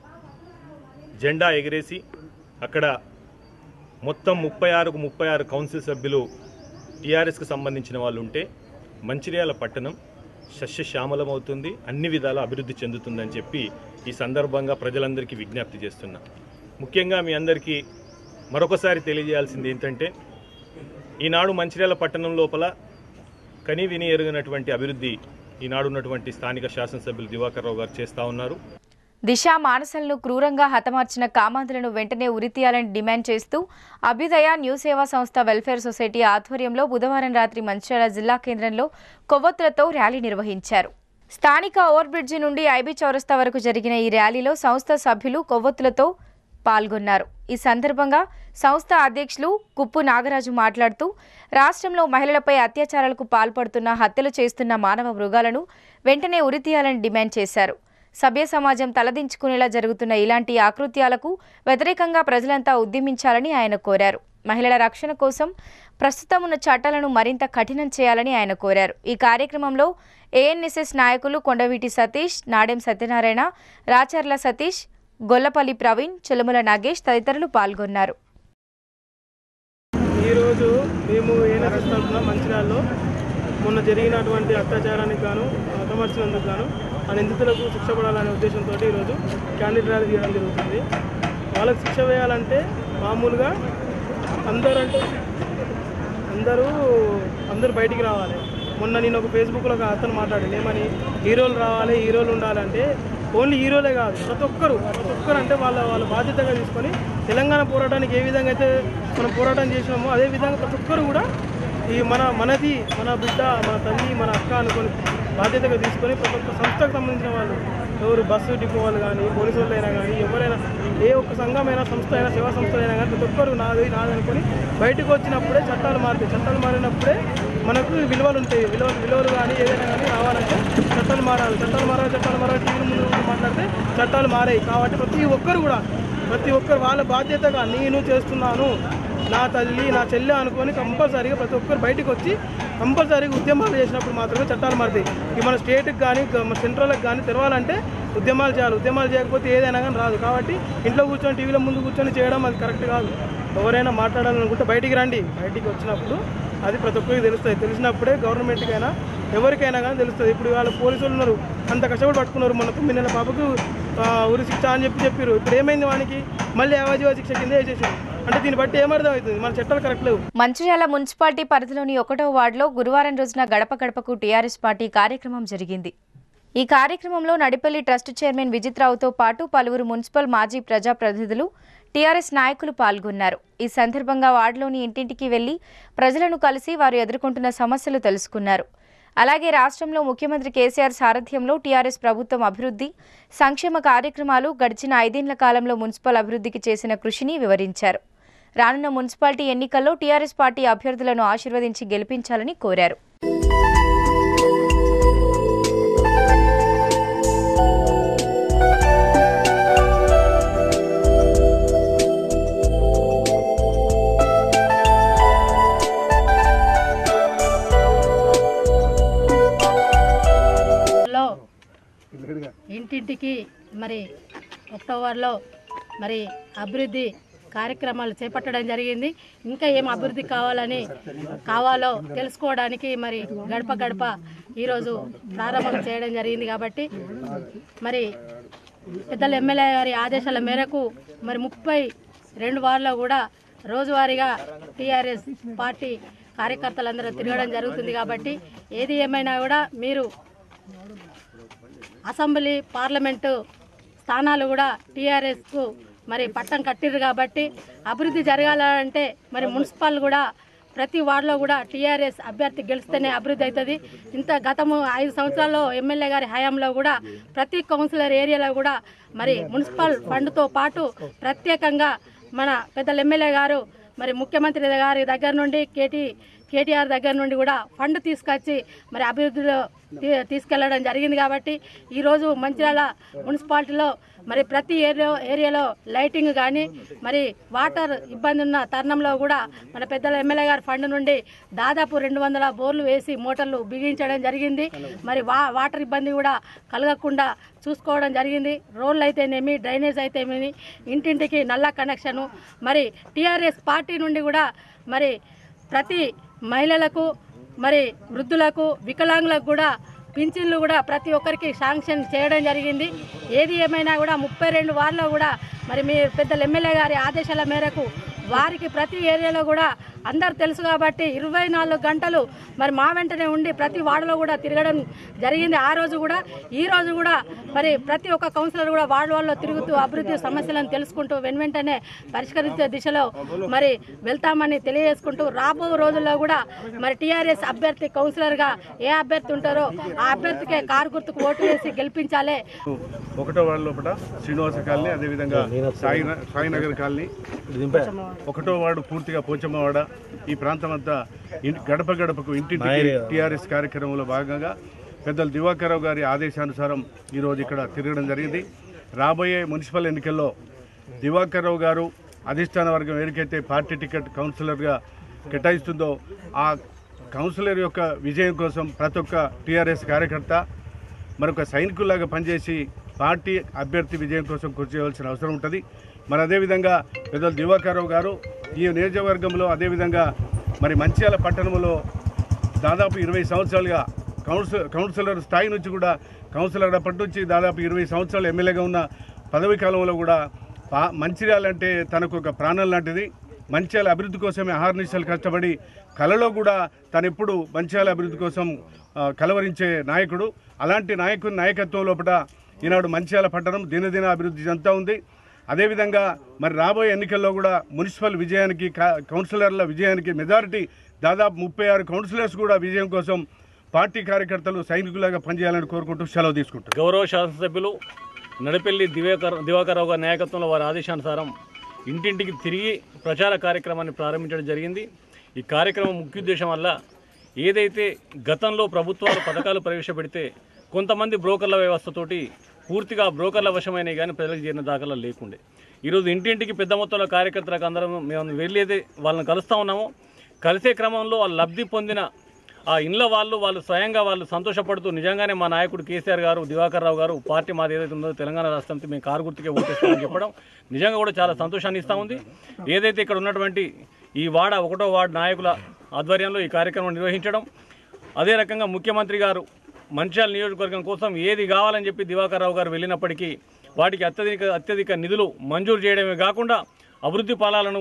జెండా ఎగిరేసి అక్కడ మొత్తం ముప్పై ఆరుకు ముప్పై ఆరు కౌన్సిల్ సభ్యులు టీఆర్ఎస్కి సంబంధించిన వాళ్ళు ఉంటే మంచిర్యాల పట్టణం సస్యశ్యామలమవుతుంది అన్ని విధాల అభివృద్ధి చెందుతుందని చెప్పి ఈ సందర్భంగా ప్రజలందరికీ విజ్ఞప్తి చేస్తున్నా ముఖ్యంగా మీ అందరికీ మరొకసారి తెలియజేయాల్సింది ఏంటంటే ఈనాడు మంచిర్యాల పట్టణం లోపల కని విని ఎరుగినటువంటి అభివృద్ధి ఈనాడు ఉన్నటువంటి స్థానిక శాసనసభ్యులు దివాకర్ రావు గారు చేస్తూ ఉన్నారు దిశ మానసలను క్రూరంగా హతమార్చిన కామాంధులను వెంటనే ఉరితీయాలని డిమాండ్ చేస్తూ అభ్యుదయ న్యూ సేవా సంస్థ వెల్ఫేర్ సొసైటీ ఆధ్వర్యంలో బుధవారం రాత్రి మంచిర్యాల జిల్లా కేంద్రంలో కొవ్వొత్తులతో ర్యాలీ నిర్వహించారు స్థానిక ఓవర్ బ్రిడ్జి నుండి ఐబీ చౌరస్తా వరకు జరిగిన ఈ ర్యాలీలో సంస్థ సభ్యులు కొవ్వొత్తులతో పాల్గొన్నారు ఈ సందర్భంగా సంస్థ అధ్యక్షులు కుప్పు నాగరాజు మాట్లాడుతూ రాష్ట్రంలో మహిళలపై అత్యాచారాలకు పాల్పడుతున్న హత్యలు చేస్తున్న మానవ మృగాలను వెంటనే ఉరితీయాలని డిమాండ్ చేశారు సభ్య సమాజం తలదించుకునేలా జరుగుతున్న ఇలాంటి ఆకృత్యాలకు వ్యతిరేకంగా ప్రజలంతా ఉద్యమించాలని ఆయన కోరారు మహిళల రక్షణ కోసం ప్రస్తుతం ఉన్న చట్టాలను మరింత కఠినం చేయాలని ఆయన కోరారు ఈ కార్యక్రమంలో ఏఎన్ఎస్ఎస్ నాయకులు కొండవీటి సతీష్ నాడెం సత్యనారాయణ రాచర్ల సతీష్ గొల్లపల్లి ప్రవీణ్ చెలుముల నాగేష్ తదితరులు పాల్గొన్నారు ఈరోజు మేము ఏఎన్ఎస్ఎస్ తరఫున మంచిర్యాలలో మొన్న జరిగినటువంటి అత్యాచారానికి గాను హతమర్చినందుకు గాను ఆ నిందితులకు శిక్ష పడాలనే ఉద్దేశంతో ఈరోజు క్యాండిడేట్ ర్యాలీ తీయడం జరుగుతుంది వాళ్ళకి శిక్ష వేయాలంటే మామూలుగా అందరూ అంటే అందరూ అందరూ బయటికి రావాలి మొన్న నేను ఒక ఫేస్బుక్లో ఒక అతను మాట్లాడాను ఏమని హీరోలు రావాలి హీరోలు ఉండాలంటే ఓన్లీ హీరోలే కాదు ప్రతి ఒక్కరు ప్రతి ఒక్కరు అంటే వాళ్ళ వాళ్ళ బాధ్యతగా తీసుకొని తెలంగాణ పోరాటానికి ఏ విధంగా అయితే మనం పోరాటం చేసినామో అదే విధంగా ప్రతి ఒక్కరు కూడా ఈ మన మనది మన బిడ్డ మన తల్లి మన అక్క అనుకొని బాధ్యతగా తీసుకొని ప్రతి ఒక్క సంస్థకు సంబంధించిన వాళ్ళు ఎవరు బస్సు డిపో వాళ్ళు కానీ పోలీసు వాళ్ళు అయినా కానీ ఎవరైనా ఏ ఒక్క సంఘమైనా సంస్థ అయినా సేవా సంస్థ అయినా కానీ ప్రతి ఒక్కరు నాది నాది అనుకొని బయటకు వచ్చినప్పుడే చట్టాలు మారుతాయి చట్టాలు మారినప్పుడే మనకు విలువలు ఉంటాయి విలువలు విలువలు కానీ ఏదైనా కానీ రావాలంటే చట్టాలు మారాలి చట్టాలు మారాలి చట్టాలు మారాలి టీవీ ముందు కూర్చొని మాట్లాడితే చట్టాలు మారాయి కాబట్టి ప్రతి ఒక్కరు కూడా ప్రతి ఒక్కరు వాళ్ళ బాధ్యతగా నేను చేస్తున్నాను నా తల్లి నా చెల్లె అనుకొని కంపల్సరీగా ప్రతి ఒక్కరు బయటకు వచ్చి కంపల్సరీగా ఉద్యమాలు చేసినప్పుడు మాత్రమే చట్టాలు మారుతాయి ఇవి మన స్టేట్కి కానీ మన సెంట్రల్కి కానీ తెరవాలంటే ఉద్యమాలు చేయాలి ఉద్యమాలు చేయకపోతే ఏదైనా కానీ రాదు కాబట్టి ఇంట్లో కూర్చొని టీవీలో ముందు కూర్చొని చేయడం అది కరెక్ట్ కాదు ఎవరైనా మాట్లాడాలనుకుంటే బయటికి రండి బయటికి వచ్చినప్పుడు అది ప్రతి ఒక్కరికి తెలుస్తుంది తెలిసినప్పుడే గవర్నమెంట్కైనా ఎవరికైనా కానీ తెలుస్తుంది ఇప్పుడు వాళ్ళ పోలీసులు ఉన్నారు అంత కష్టపడి పట్టుకున్నారు మన తొమ్మిది నెలల పాపకు ఆ, ఉరి శిక్ష అని చెప్పి చెప్పారు ఇప్పుడు ఏమైంది వానికి మళ్ళీ యావజీవ శిక్ష కింద వేసేసారు అంటే దీన్ని బట్టి ఏమర్థం అవుతుంది మన చట్టాలు కరెక్ట్ లేవు మంచిర్యాల మున్సిపాలిటీ పరిధిలోని ఒకటో వార్డులో గురువారం రోజున గడప గడపకు టీఆర్ఎస్ పార్టీ కార్యక్రమం జరిగింది ఈ కార్యక్రమంలో నడిపల్లి ట్రస్ట్ చైర్మన్ విజిత్రావుతో పాటు పలువురు మున్సిపల్ మాజీ ప్రజాప్రతినిధులు టీఆర్ఎస్ నాయకులు పాల్గొన్నారు ఈ సందర్భంగా వార్డులోని ఇంటింటికి వెళ్లి ప్రజలను కలిసి వారు ఎదుర్కొంటున్న సమస్యలు తెలుసుకున్నారు అలాగే రాష్ట్రంలో ముఖ్యమంత్రి కేసీఆర్ సారథ్యంలో టీఆర్ఎస్ ప్రభుత్వం అభివృద్ధి సంక్షేమ కార్యక్రమాలు గడిచిన ఐదేళ్ల కాలంలో మున్సిపల్ అభివృద్ధికి చేసిన కృషిని వివరించారు రానున్న మున్సిపాలిటీ ఎన్నికల్లో టీఆర్ఎస్ పార్టీ అభ్యర్థులను ఆశీర్వదించి గెలిపించాలని కోరారు లో ఇంటింటికి మరి అక్టోబర్లో మరి అభివృద్ధి కార్యక్రమాలు చేపట్టడం జరిగింది ఇంకా ఏం అభివృద్ధి కావాలని కావాలో తెలుసుకోవడానికి మరి గడప గడప ఈరోజు ప్రారంభం చేయడం జరిగింది కాబట్టి మరి పెద్దల ఎమ్మెల్యే గారి ఆదేశాల మేరకు మరి ముప్పై రెండు వార్లో కూడా రోజువారీగా టీఆర్ఎస్ పార్టీ కార్యకర్తలందరూ తిరగడం జరుగుతుంది కాబట్టి ఏది ఏమైనా కూడా మీరు అసెంబ్లీ పార్లమెంటు స్థానాలు కూడా టీఆర్ఎస్కు మరి పట్టం కట్టిర్రు కాబట్టి అభివృద్ధి జరగాలంటే మరి మున్సిపల్ కూడా ప్రతి వార్డులో కూడా టీఆర్ఎస్ అభ్యర్థి గెలిస్తేనే అభివృద్ధి అవుతుంది ఇంత గతము ఐదు సంవత్సరాల్లో ఎమ్మెల్యే గారి హయాంలో కూడా ప్రతి కౌన్సిలర్ ఏరియాలో కూడా మరి మున్సిపల్ ఫండ్తో పాటు ప్రత్యేకంగా మన పెద్దల ఎమ్మెల్యే గారు మరి ముఖ్యమంత్రి గారి దగ్గర నుండి కేటీ కేటీఆర్ దగ్గర నుండి కూడా ఫండ్ తీసుకొచ్చి మరి అభివృద్ధిలో తీ- తీసుకెళ్లడం జరిగింది కాబట్టి ఈరోజు మంచిర్యాల మున్సిపాలిటీలో మరి ప్రతి ఏరియా ఏరియాలో లైటింగ్ కానీ మరి వాటర్ ఇబ్బంది ఉన్న తరుణంలో కూడా మన పెద్దల ఎమ్మెల్యే గారి ఫండ్ నుండి దాదాపు రెండు వందల బోర్లు వేసి మోటార్లు బిగించడం జరిగింది మరి వా వాటర్ ఇబ్బంది కూడా కలగకుండా చూసుకోవడం జరిగింది రోడ్లు అయితేనేమి డ్రైనేజ్ అయితేనేమి ఇంటింటికి నల్ల కనెక్షను మరి టీఆర్ఎస్ పార్టీ నుండి కూడా మరి ప్రతి మహిళలకు మరి వృద్ధులకు వికలాంగులకు కూడా పింఛన్లు కూడా ప్రతి ఒక్కరికి శాంక్షన్ చేయడం జరిగింది ఏది ఏమైనా కూడా ముప్పై రెండు వార్లో కూడా మరి మీ పెద్దల ఎమ్మెల్యే గారి ఆదేశాల మేరకు వారికి ప్రతి ఏరియాలో కూడా అందరు తెలుసు కాబట్టి ఇరవై నాలుగు గంటలు మరి మా వెంటనే ఉండి ప్రతి వార్డులో కూడా తిరగడం జరిగింది ఆ రోజు కూడా ఈ రోజు కూడా మరి ప్రతి ఒక్క కౌన్సిలర్ కూడా వార్డు వాళ్ళలో తిరుగుతూ అభివృద్ధి సమస్యలను తెలుసుకుంటూ వెను వెంటనే పరిష్కరించే దిశలో మరి వెళ్తామని తెలియజేసుకుంటూ రాబో రోజుల్లో కూడా మరి టీఆర్ఎస్ అభ్యర్థి కౌన్సిలర్గా ఏ అభ్యర్థి ఉంటారో ఆ అభ్యర్థికే కారు గుర్తుకు ఓటు వేసి గెలిపించాలి ఒకటో వార్డు లోపల శ్రీనివాస కాలనీ అదేవిధంగా సాయి సాయినగర్ కాలనీ ఒకటో వార్డు పూర్తిగా పోచమ్మవాడ ఈ ప్రాంతం అంతా ఇన్- గడప గడపకు ఇంటింటికి టీఆర్ఎస్ కార్యక్రమంలో భాగంగా పెద్దలు దివాకర్రావు గారి ఆదేశానుసారం ఈరోజు ఇక్కడ తిరగడం జరిగింది రాబోయే మున్సిపల్ ఎన్నికల్లో దివాకర్రావు గారు అధిష్టాన వర్గం ఏరికైతే పార్టీ టికెట్ కౌన్సిలర్గా కేటాయిస్తుందో ఆ కౌన్సిలర్ యొక్క విజయం కోసం ప్రతి ఒక్క టీఆర్ఎస్ కార్యకర్త మరొక సైనికుల్లాగా పనిచేసి పార్టీ అభ్యర్థి విజయం కోసం కృషి చేయవలసిన అవసరం ఉంటుంది మరి అదేవిధంగా పెద్దలు దివాకర్రావు గారు ఈ నియోజకవర్గంలో అదేవిధంగా మరి మంచిర్యాల పట్టణంలో దాదాపు ఇరవై సంవత్సరాలుగా కౌన్సిల్ కౌన్సిలర్ స్థాయి నుంచి కూడా కౌన్సిలర్ అప్పటి నుంచి దాదాపు ఇరవై సంవత్సరాలు ఎమ్మెల్యేగా ఉన్న పదవి కాలంలో కూడా పా- మంచిర్యాల అంటే తనకు ఒక ప్రాణం లాంటిది మంచిర్యాల అభివృద్ధి కోసమే అహర్నిశలు కష్టపడి కలలో కూడా తను ఎప్పుడు మంచిర్యాల అభివృద్ధి కోసం ఆ, కలవరించే నాయకుడు అలాంటి నాయకుని నాయకత్వం లోపల ఈనాడు మంచిర్యాల పట్టణం దినదిన అభివృద్ధి చెందుతూ ఉంది అదేవిధంగా మరి రాబోయే ఎన్నికల్లో కూడా మున్సిపల్ విజయానికి కా- కౌన్సిలర్ల విజయానికి మెజారిటీ దాదాపు ముప్పై ఆరు కౌన్సిలర్స్ కూడా విజయం కోసం పార్టీ కార్యకర్తలు సైనికులుగా పనిచేయాలని కోరుకుంటూ సెలవు తీసుకుంటారు గౌరవ శాసనసభ్యులు నడిపెల్లి దివాకర్ దివాకర్రావు గారి నాయకత్వంలో వారి ఆదేశానుసారం ఇంటింటికి తిరిగి ప్రచార కార్యక్రమాన్ని ప్రారంభించడం జరిగింది ఈ కార్యక్రమం ముఖ్య ఉద్దేశం వల్ల ఏదైతే గతంలో ప్రభుత్వాలు పథకాలు ప్రవేశపెడితే కొంతమంది బ్రోకర్ల వ్యవస్థతోటి పూర్తిగా బ్రోకర్ల వశమైనవి కానీ ప్రజలకు చేరిన దాఖలా లేకుండే ఈరోజు ఇంటింటికి పెద్ద మొత్తంలో కార్యకర్తలకు అందరం మేము వెళ్ళేదే వాళ్ళని కలుస్తూ ఉన్నాము కలిసే క్రమంలో వాళ్ళు లబ్ధి పొందిన ఆ ఇండ్ల వాళ్ళు వాళ్ళు స్వయంగా వాళ్ళు సంతోషపడుతూ నిజంగానే మా నాయకుడు కేసీఆర్ గారు దివాకర్ రావు గారు పార్టీ మాది ఏదైతే ఉందో తెలంగాణ రాష్ట్రంతో మేము కారు గుర్తుకే ఓటేస్తామని చెప్పడం నిజంగా కూడా చాలా సంతోషాన్ని ఇస్తూ ఉంది ఏదైతే ఇక్కడ ఉన్నటువంటి ఈ వాడ ఒకటో వార్డు నాయకుల ఆధ్వర్యంలో ఈ కార్యక్రమం నిర్వహించడం అదే రకంగా ముఖ్యమంత్రి గారు మంచిర్యాల నియోజకవర్గం కోసం ఏది కావాలని చెప్పి దివాకర్ రావు గారు వెళ్ళినప్పటికీ వాటికి అత్యధిక అత్యధిక నిధులు మంజూరు చేయడమే కాకుండా అభివృద్ధి ఫలాలను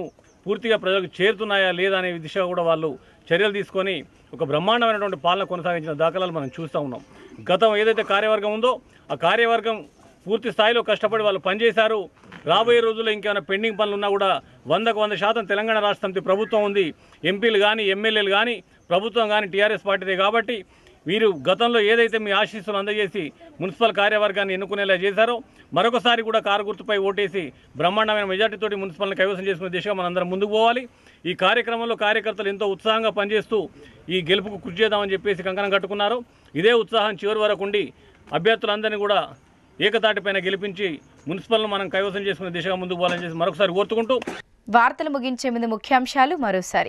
పూర్తిగా ప్రజలకు చేరుతున్నాయా లేదా అనే దిశగా కూడా వాళ్ళు చర్యలు తీసుకొని ఒక బ్రహ్మాండమైనటువంటి పాలన కొనసాగించిన దాఖలాలు మనం చూస్తూ ఉన్నాం గతం ఏదైతే కార్యవర్గం ఉందో ఆ కార్యవర్గం పూర్తి స్థాయిలో కష్టపడి వాళ్ళు పనిచేశారు రాబోయే రోజుల్లో ఇంకేమైనా పెండింగ్ పనులు ఉన్నా కూడా వందకు వంద శాతం తెలంగాణ రాష్ట్ర సమితి ప్రభుత్వం ఉంది ఎంపీలు కానీ ఎమ్మెల్యేలు కానీ ప్రభుత్వం కానీ టీఆర్ఎస్ పార్టీదే కాబట్టి వీరు గతంలో ఏదైతే మీ ఆశీస్సులు అందజేసి మున్సిపల్ కార్యవర్గాన్ని ఎన్నుకునేలా చేశారో మరొకసారి కూడా కారు గుర్తుపై ఓటేసి బ్రహ్మాండమైన మెజార్టీతోటి మున్సిపల్ని కైవసం చేసుకునే దిశగా మనందరం ముందుకు పోవాలి ఈ కార్యక్రమంలో కార్యకర్తలు ఎంతో ఉత్సాహంగా పనిచేస్తూ ఈ గెలుపుకు కృషి చేద్దామని చెప్పేసి కంకణం కట్టుకున్నారు ఇదే ఉత్సాహం చివరి వరకు ఉండి అభ్యర్థులందరినీ కూడా ఏకతాటిపైన గెలిపించి మున్సిపల్ను మనం కైవసం చేసుకునే దిశగా ముందుకు పోవాలని చేసి మరొకసారి కోరుకుంటూ వార్తలు ముగించే ముందు ముఖ్యాంశాలు మరోసారి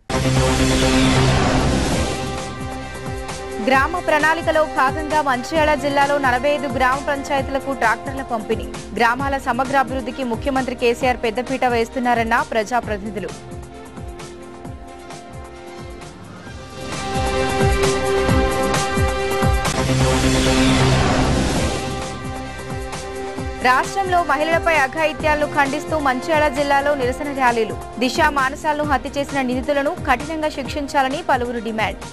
గ్రామ ప్రణాళికలో భాగంగా మంచిర్యాల జిల్లాలో నలభై ఐదు గ్రామ పంచాయతీలకు ట్రాక్టర్ల పంపిణీ గ్రామాల సమగ్ర అభివృద్ధికి ముఖ్యమంత్రి కేసీఆర్ పెద్దపీట వేస్తున్నారన్న ప్రజాప్రతినిధులు రాష్ట్రంలో మహిళలపై అఘాయిత్యాలను ఖండిస్తూ మంచిర్యాల జిల్లాలో నిరసన ర్యాలీలు దిశ మానసాలను హత్య చేసిన నిందితులను కఠినంగా శిక్షించాలని పలువురు డిమాండ్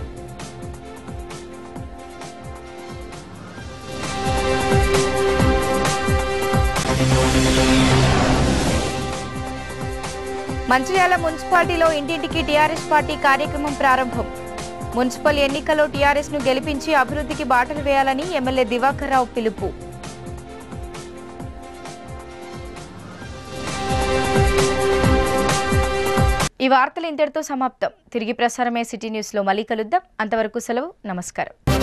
మంచిర్యాల మున్సిపాలిటీలో ఇంటింటికి టీఆర్ఎస్ పార్టీ కార్యక్రమం ప్రారంభం మున్సిపల్ ఎన్నికల్లో టీఆర్ఎస్ ను గెలిపించి అభివృద్ధికి బాటలు వేయాలని ఎమ్మెల్యే దివాకర్ రావు పిలుపు ఈ వార్తలు ఇంతటితో సమాప్తం తిరిగి ప్రసారమే సిటీ న్యూస్లో మళ్ళీ కలుద్దాం అంతవరకు సెలవు నమస్కారం